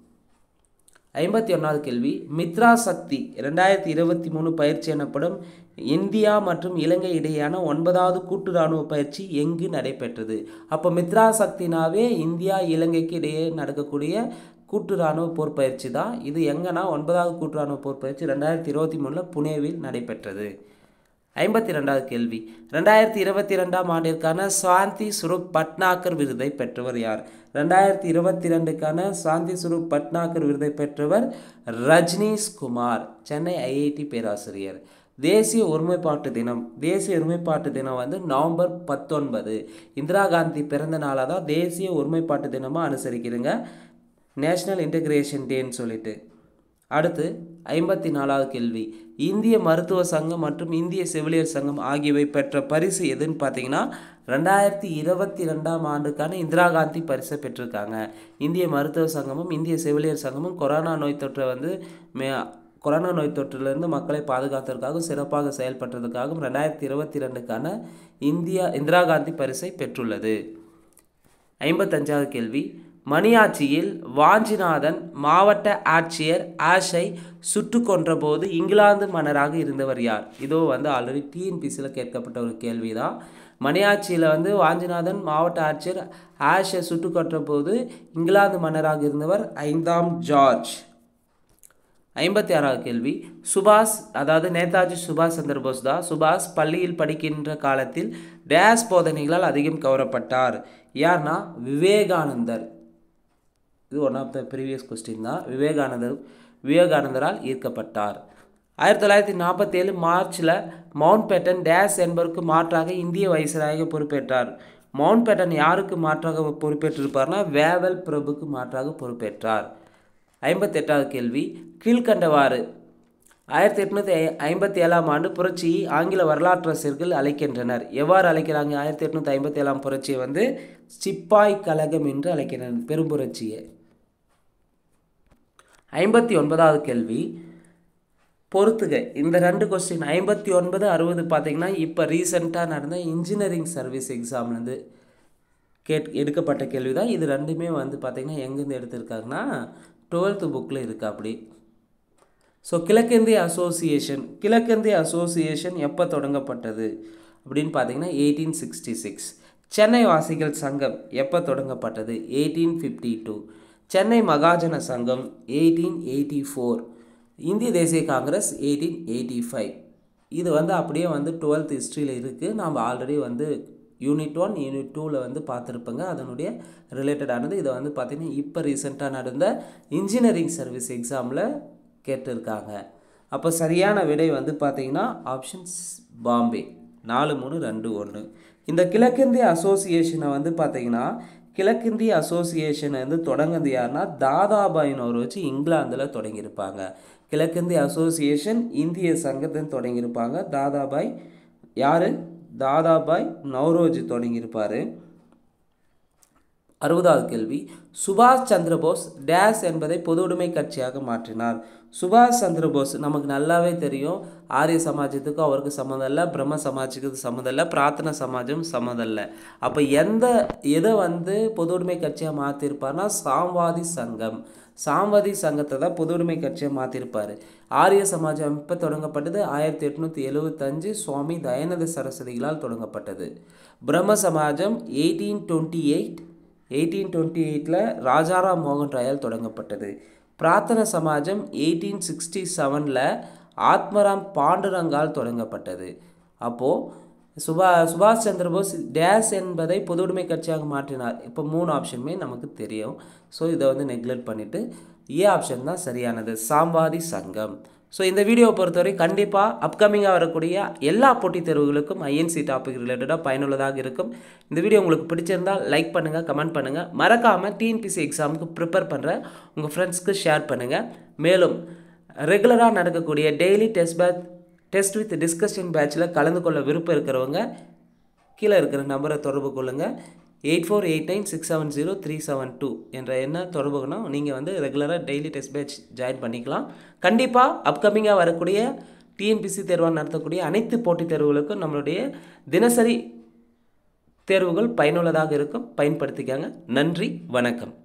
ஐம்பத்தி ஒன்றாவது கேள்வி மித்ரா சக்தி ரெண்டாயிரத்தி இருபத்தி மூணு பயிற்சி எனப்படும் இந்தியா மற்றும் இலங்கை இடையேயான ஒன்பதாவது கூட்டு இராணுவ பயிற்சி எங்கு நடைபெற்றது அப்போ மித்ரா சக்தினாவே இந்தியா இலங்கைக்கு இடையே நடக்கக்கூடிய கூட்டு இராணுவ போர் பயிற்சி தான் இது எங்கன்னா ஒன்பதாவது கூட்டு இராணுவ போர் பயிற்சி ரெண்டாயிரத்தி இருபத்தி மூணில் புனேவில் நடைபெற்றது ஐம்பத்தி ரெண்டாவது கேள்வி ரெண்டாயிரத்தி இருபத்தி ரெண்டாம் ஆண்டிற்கான சாந்தி சுரூப் பட்னாகர் விருதை பெற்றவர் யார் ரெண்டாயிரத்தி இருபத்தி ரெண்டுக்கான சாந்தி சுரூப் பட்னாகர் விருதை பெற்றவர் ரஜ்னீஷ் குமார் சென்னை ஐஐடி பேராசிரியர் தேசிய ஒருமைப்பாட்டு தினம் தேசிய ஒருமைப்பாட்டு தினம் வந்து நவம்பர் பத்தொன்பது இந்திரா காந்தி பிறந்த நாளாக தான் தேசிய ஒருமைப்பாட்டு தினமாக அனுசரிக்கிறேங்க நேஷ்னல் இன்டகிரேஷன் டேன்னு சொல்லிட்டு அடுத்து ஐம்பத்தி நாலாவது கேள்வி இந்திய மருத்துவ சங்கம் மற்றும் இந்திய செவிலியர் சங்கம் ஆகியவை பெற்ற பரிசு எதுன்னு பார்த்தீங்கன்னா ரெண்டாயிரத்தி இருபத்தி ரெண்டாம் ஆண்டுக்கான இந்திரா காந்தி பரிசை பெற்றிருக்காங்க இந்திய மருத்துவ சங்கமும் இந்திய செவிலியர் சங்கமும் கொரோனா நோய் தொற்றை வந்து மே கொரோனா நோய் தொற்றிலிருந்து மக்களை பாதுகாத்ததற்காகவும் சிறப்பாக செயல்பட்டதற்காகவும் ரெண்டாயிரத்தி இருபத்தி ரெண்டுக்கான இந்தியா இந்திரா காந்தி பரிசை பெற்றுள்ளது ஐம்பத்தஞ்சாவது கேள்வி மணியாட்சியில் வாஞ்சிநாதன் மாவட்ட ஆட்சியர் ஆஷை சுட்டு கொன்றபோது இங்கிலாந்து மன்னராக இருந்தவர் யார் இதோ வந்து ஆல்ரெடி டிஎன்பிசியில் கேட்கப்பட்ட ஒரு கேள்வி தான் மணியாட்சியில் வந்து வாஞ்சிநாதன் மாவட்ட ஆட்சியர் ஆஷை சுட்டு கொன்றபோது இங்கிலாந்து மன்னராக இருந்தவர் ஐந்தாம் ஜார்ஜ் ஐம்பத்தி ஆறாவது கேள்வி சுபாஷ் அதாவது நேதாஜி சுபாஷ் சந்திர போஸ் தான் சுபாஷ் பள்ளியில் படிக்கின்ற காலத்தில் டேஸ் போதனைகளால் அதிகம் கவரப்பட்டார் யார்னா விவேகானந்தர் இது one of the previous question தான் விவேகானந்தர் விவேகானந்தரால் ஈர்க்கப்பட்டார் ஆயிரத்தி தொள்ளாயிரத்தி நாற்பத்தி ஏழு மார்ச்சில் மவுண்ட் பேட்டன் டேஸ் என்பவருக்கு மாற்றாக இந்திய வைசராக பொறுப்பேற்றார் மவுண்ட் பேட்டன் யாருக்கு மாற்றாக பொறுப்பேற்றிருப்பார்னா வேவல் பிரபுக்கு மாற்றாக பொறுப்பேற்றார் ஐம்பத்தெட்டாவது கேள்வி கீழ்கண்டவாறு ஆயிரத்தி எட்நூற்றி ஐம்பத்தி ஏழாம் ஆண்டு புரட்சியை ஆங்கில வரலாற்றரசர்கள் அழைக்கின்றனர் எவ்வாறு அழைக்கிறாங்க ஆயிரத்தி எட்நூற்றி ஐம்பத்தி ஏழாம் புரட்சியை வந்து சிப்பாய் கழகம் என்று அழைக்கின்றனர் பெரும்புரட்சியை ஐம்பத்தி ஒன்பதாவது கேள்வி பொறுத்துக இந்த ரெண்டு கொஸ்டின் ஐம்பத்தி ஒன்பது அறுபது பார்த்தீங்கன்னா இப்போ ரீசெண்டாக நடந்த இன்ஜினியரிங் சர்வீஸ் எக்ஸாம்லேருந்து கேட் எடுக்கப்பட்ட கேள்வி தான் இது ரெண்டுமே வந்து பார்த்திங்கன்னா எங்கேருந்து எடுத்திருக்காங்கன்னா டுவெல்த்து புக்கில் இருக்கா அப்படி ஸோ கிழக்கிந்திய அசோசியேஷன் கிழக்கிந்திய அசோசியேஷன் எப்போ தொடங்கப்பட்டது அப்படின்னு பார்த்தீங்கன்னா எயிட்டீன் சிக்ஸ்டி சிக்ஸ் சென்னை வாசிகள் சங்கம் எப்போ தொடங்கப்பட்டது eighteen fifty two Chennai Mahajana Sangam eighteen eighty four இந்திய தேசிய காங்கிரஸ் எயிட்டீன் எயிட்டி ஃபைவ் இது வந்து அப்படியே வந்து டுவெல்த் ஹிஸ்ட்ரியில் இருக்குது நாம் ஆல்ரெடி வந்து யூனிட் ஒன் யூனிட் டூவில் வந்து பார்த்துருப்பேங்க அதனுடைய ரிலேட்டடானது இதை வந்து பார்த்திங்கன்னா இப்போ ரீசெண்டாக நடந்த இன்ஜினியரிங் சர்வீஸ் எக்ஸாமில் கேட்டிருக்காங்க அப்போ சரியான விடை வந்து பார்த்திங்கன்னா ஆப்ஷன்ஸ் பாம்பே நாலு மூணு ரெண்டு ஒன்று இந்த கிழக்கிந்திய அசோசியேஷனை வந்து பார்த்திங்கன்னா கிழக்கிந்திய அசோசியேஷன் வந்து தொடங்குது யாருன்னா தாதாபாயினவர் வச்சு இங்கிலாந்தில் தொடங்கியிருப்பாங்க கிழக்கிந்திய அசோசியேஷன் இந்திய சங்கத்தை தொடங்கியிருப்பாங்க தாதாபாய் யார் தாதாபாய் நவ்ரோஜி தொடங்கியிருப்பார் அறுபதாவது கேள்வி சுபாஷ் சந்திரபோஸ் டேஸ் என்பதை பொது உடைமை கட்சியாக மாற்றினார் சுபாஷ் சந்திரபோஸ் நமக்கு நல்லாவே தெரியும் ஆரிய சமாஜத்துக்கும் அவருக்கு சம்மந்தம் இல்லை பிரம்ம சமாஜத்துக்கு சம்மந்தம் இல்லை பிரார்த்தனை சமாஜம் சம்மந்தம் இல்லை அப்போ எந்த எதை வந்து பொது உடைமை கட்சியாக மாற்றிருப்பார்னா சாம்வாதி சங்கம் சாம்வாதி சங்கத்தை தான் பொது உடைமை கட்சியாக மாற்றிருப்பார் ஆரிய சமாஜ அமைப்பு தொடங்கப்பட்டது ஆயிரத்தி எட்நூற்றி எழுபத்தஞ்சு சுவாமி தயானந்த சரஸ்வதிகளால் தொடங்கப்பட்டது பிரம்ம சமாஜம் eighteen twenty eight eighteen twenty எயிட்டில் ராஜாராம் மோகன் ராயால் தொடங்கப்பட்டது பிரார்த்தன சமாஜம் எயிட்டீன் சிக்ஸ்டி செவனில் ஆத்மராம் பாண்டுரங்கால் தொடங்கப்பட்டது அப்போது சுபா சுபாஷ் சந்திரபோஸ் டேஸ் என்பதை பொது உடைமை கட்சியாக மாற்றினார் இப்போ மூணு ஆப்ஷனுமே நமக்கு தெரியும் ஸோ இதை வந்து நெக்லெக்ட் பண்ணிவிட்டு ஏ ஆப்ஷன் தான் சரியானது சாம்வாதி சங்கம் ஸோ இந்த வீடியோவை பொறுத்தவரை கண்டிப்பாக அப்கமிங்காக வரக்கூடிய எல்லா போட்டித் தேர்வுகளுக்கும் ஐஎன்சி டாபிக் ரிலேட்டடாக பயனுள்ளதாக இருக்கும் இந்த வீடியோ உங்களுக்கு பிடிச்சிருந்தால் லைக் பண்ணுங்கள் கமெண்ட் பண்ணுங்கள் மறக்காமல் டிஎன்பிசி எக்ஸாமுக்கு ப்ரிப்பேர் பண்ணுற உங்கள் ஃப்ரெண்ட்ஸ்க்கு ஷேர் பண்ணுங்கள் மேலும் ரெகுலராக நடக்கக்கூடிய daily test batch test with discussion பேட்சில் கலந்து கொள்ள விருப்பம் இருக்கிறவங்க கீழே இருக்கிற நம்பரை தொடர்பு கொள்ளுங்கள் eight four eight nine six seven zero three seven two என்ற எண்ணை தொடர்புக்கணும் நீங்கள் வந்து ரெகுலராக டெய்லி டெஸ்ட் பேட்ச் ஜாயின் பண்ணிக்கலாம் கண்டிப்பாக அப்கமிங்காக வரக்கூடிய டிஎன்பிசி தேர்வாக நடத்தக்கூடிய அனைத்து போட்டித் தேர்வுகளுக்கும் நம்மளுடைய தினசரி தேர்வுகள் பயனுள்ளதாக இருக்கும் பயன்படுத்திக்காங்க நன்றி வணக்கம்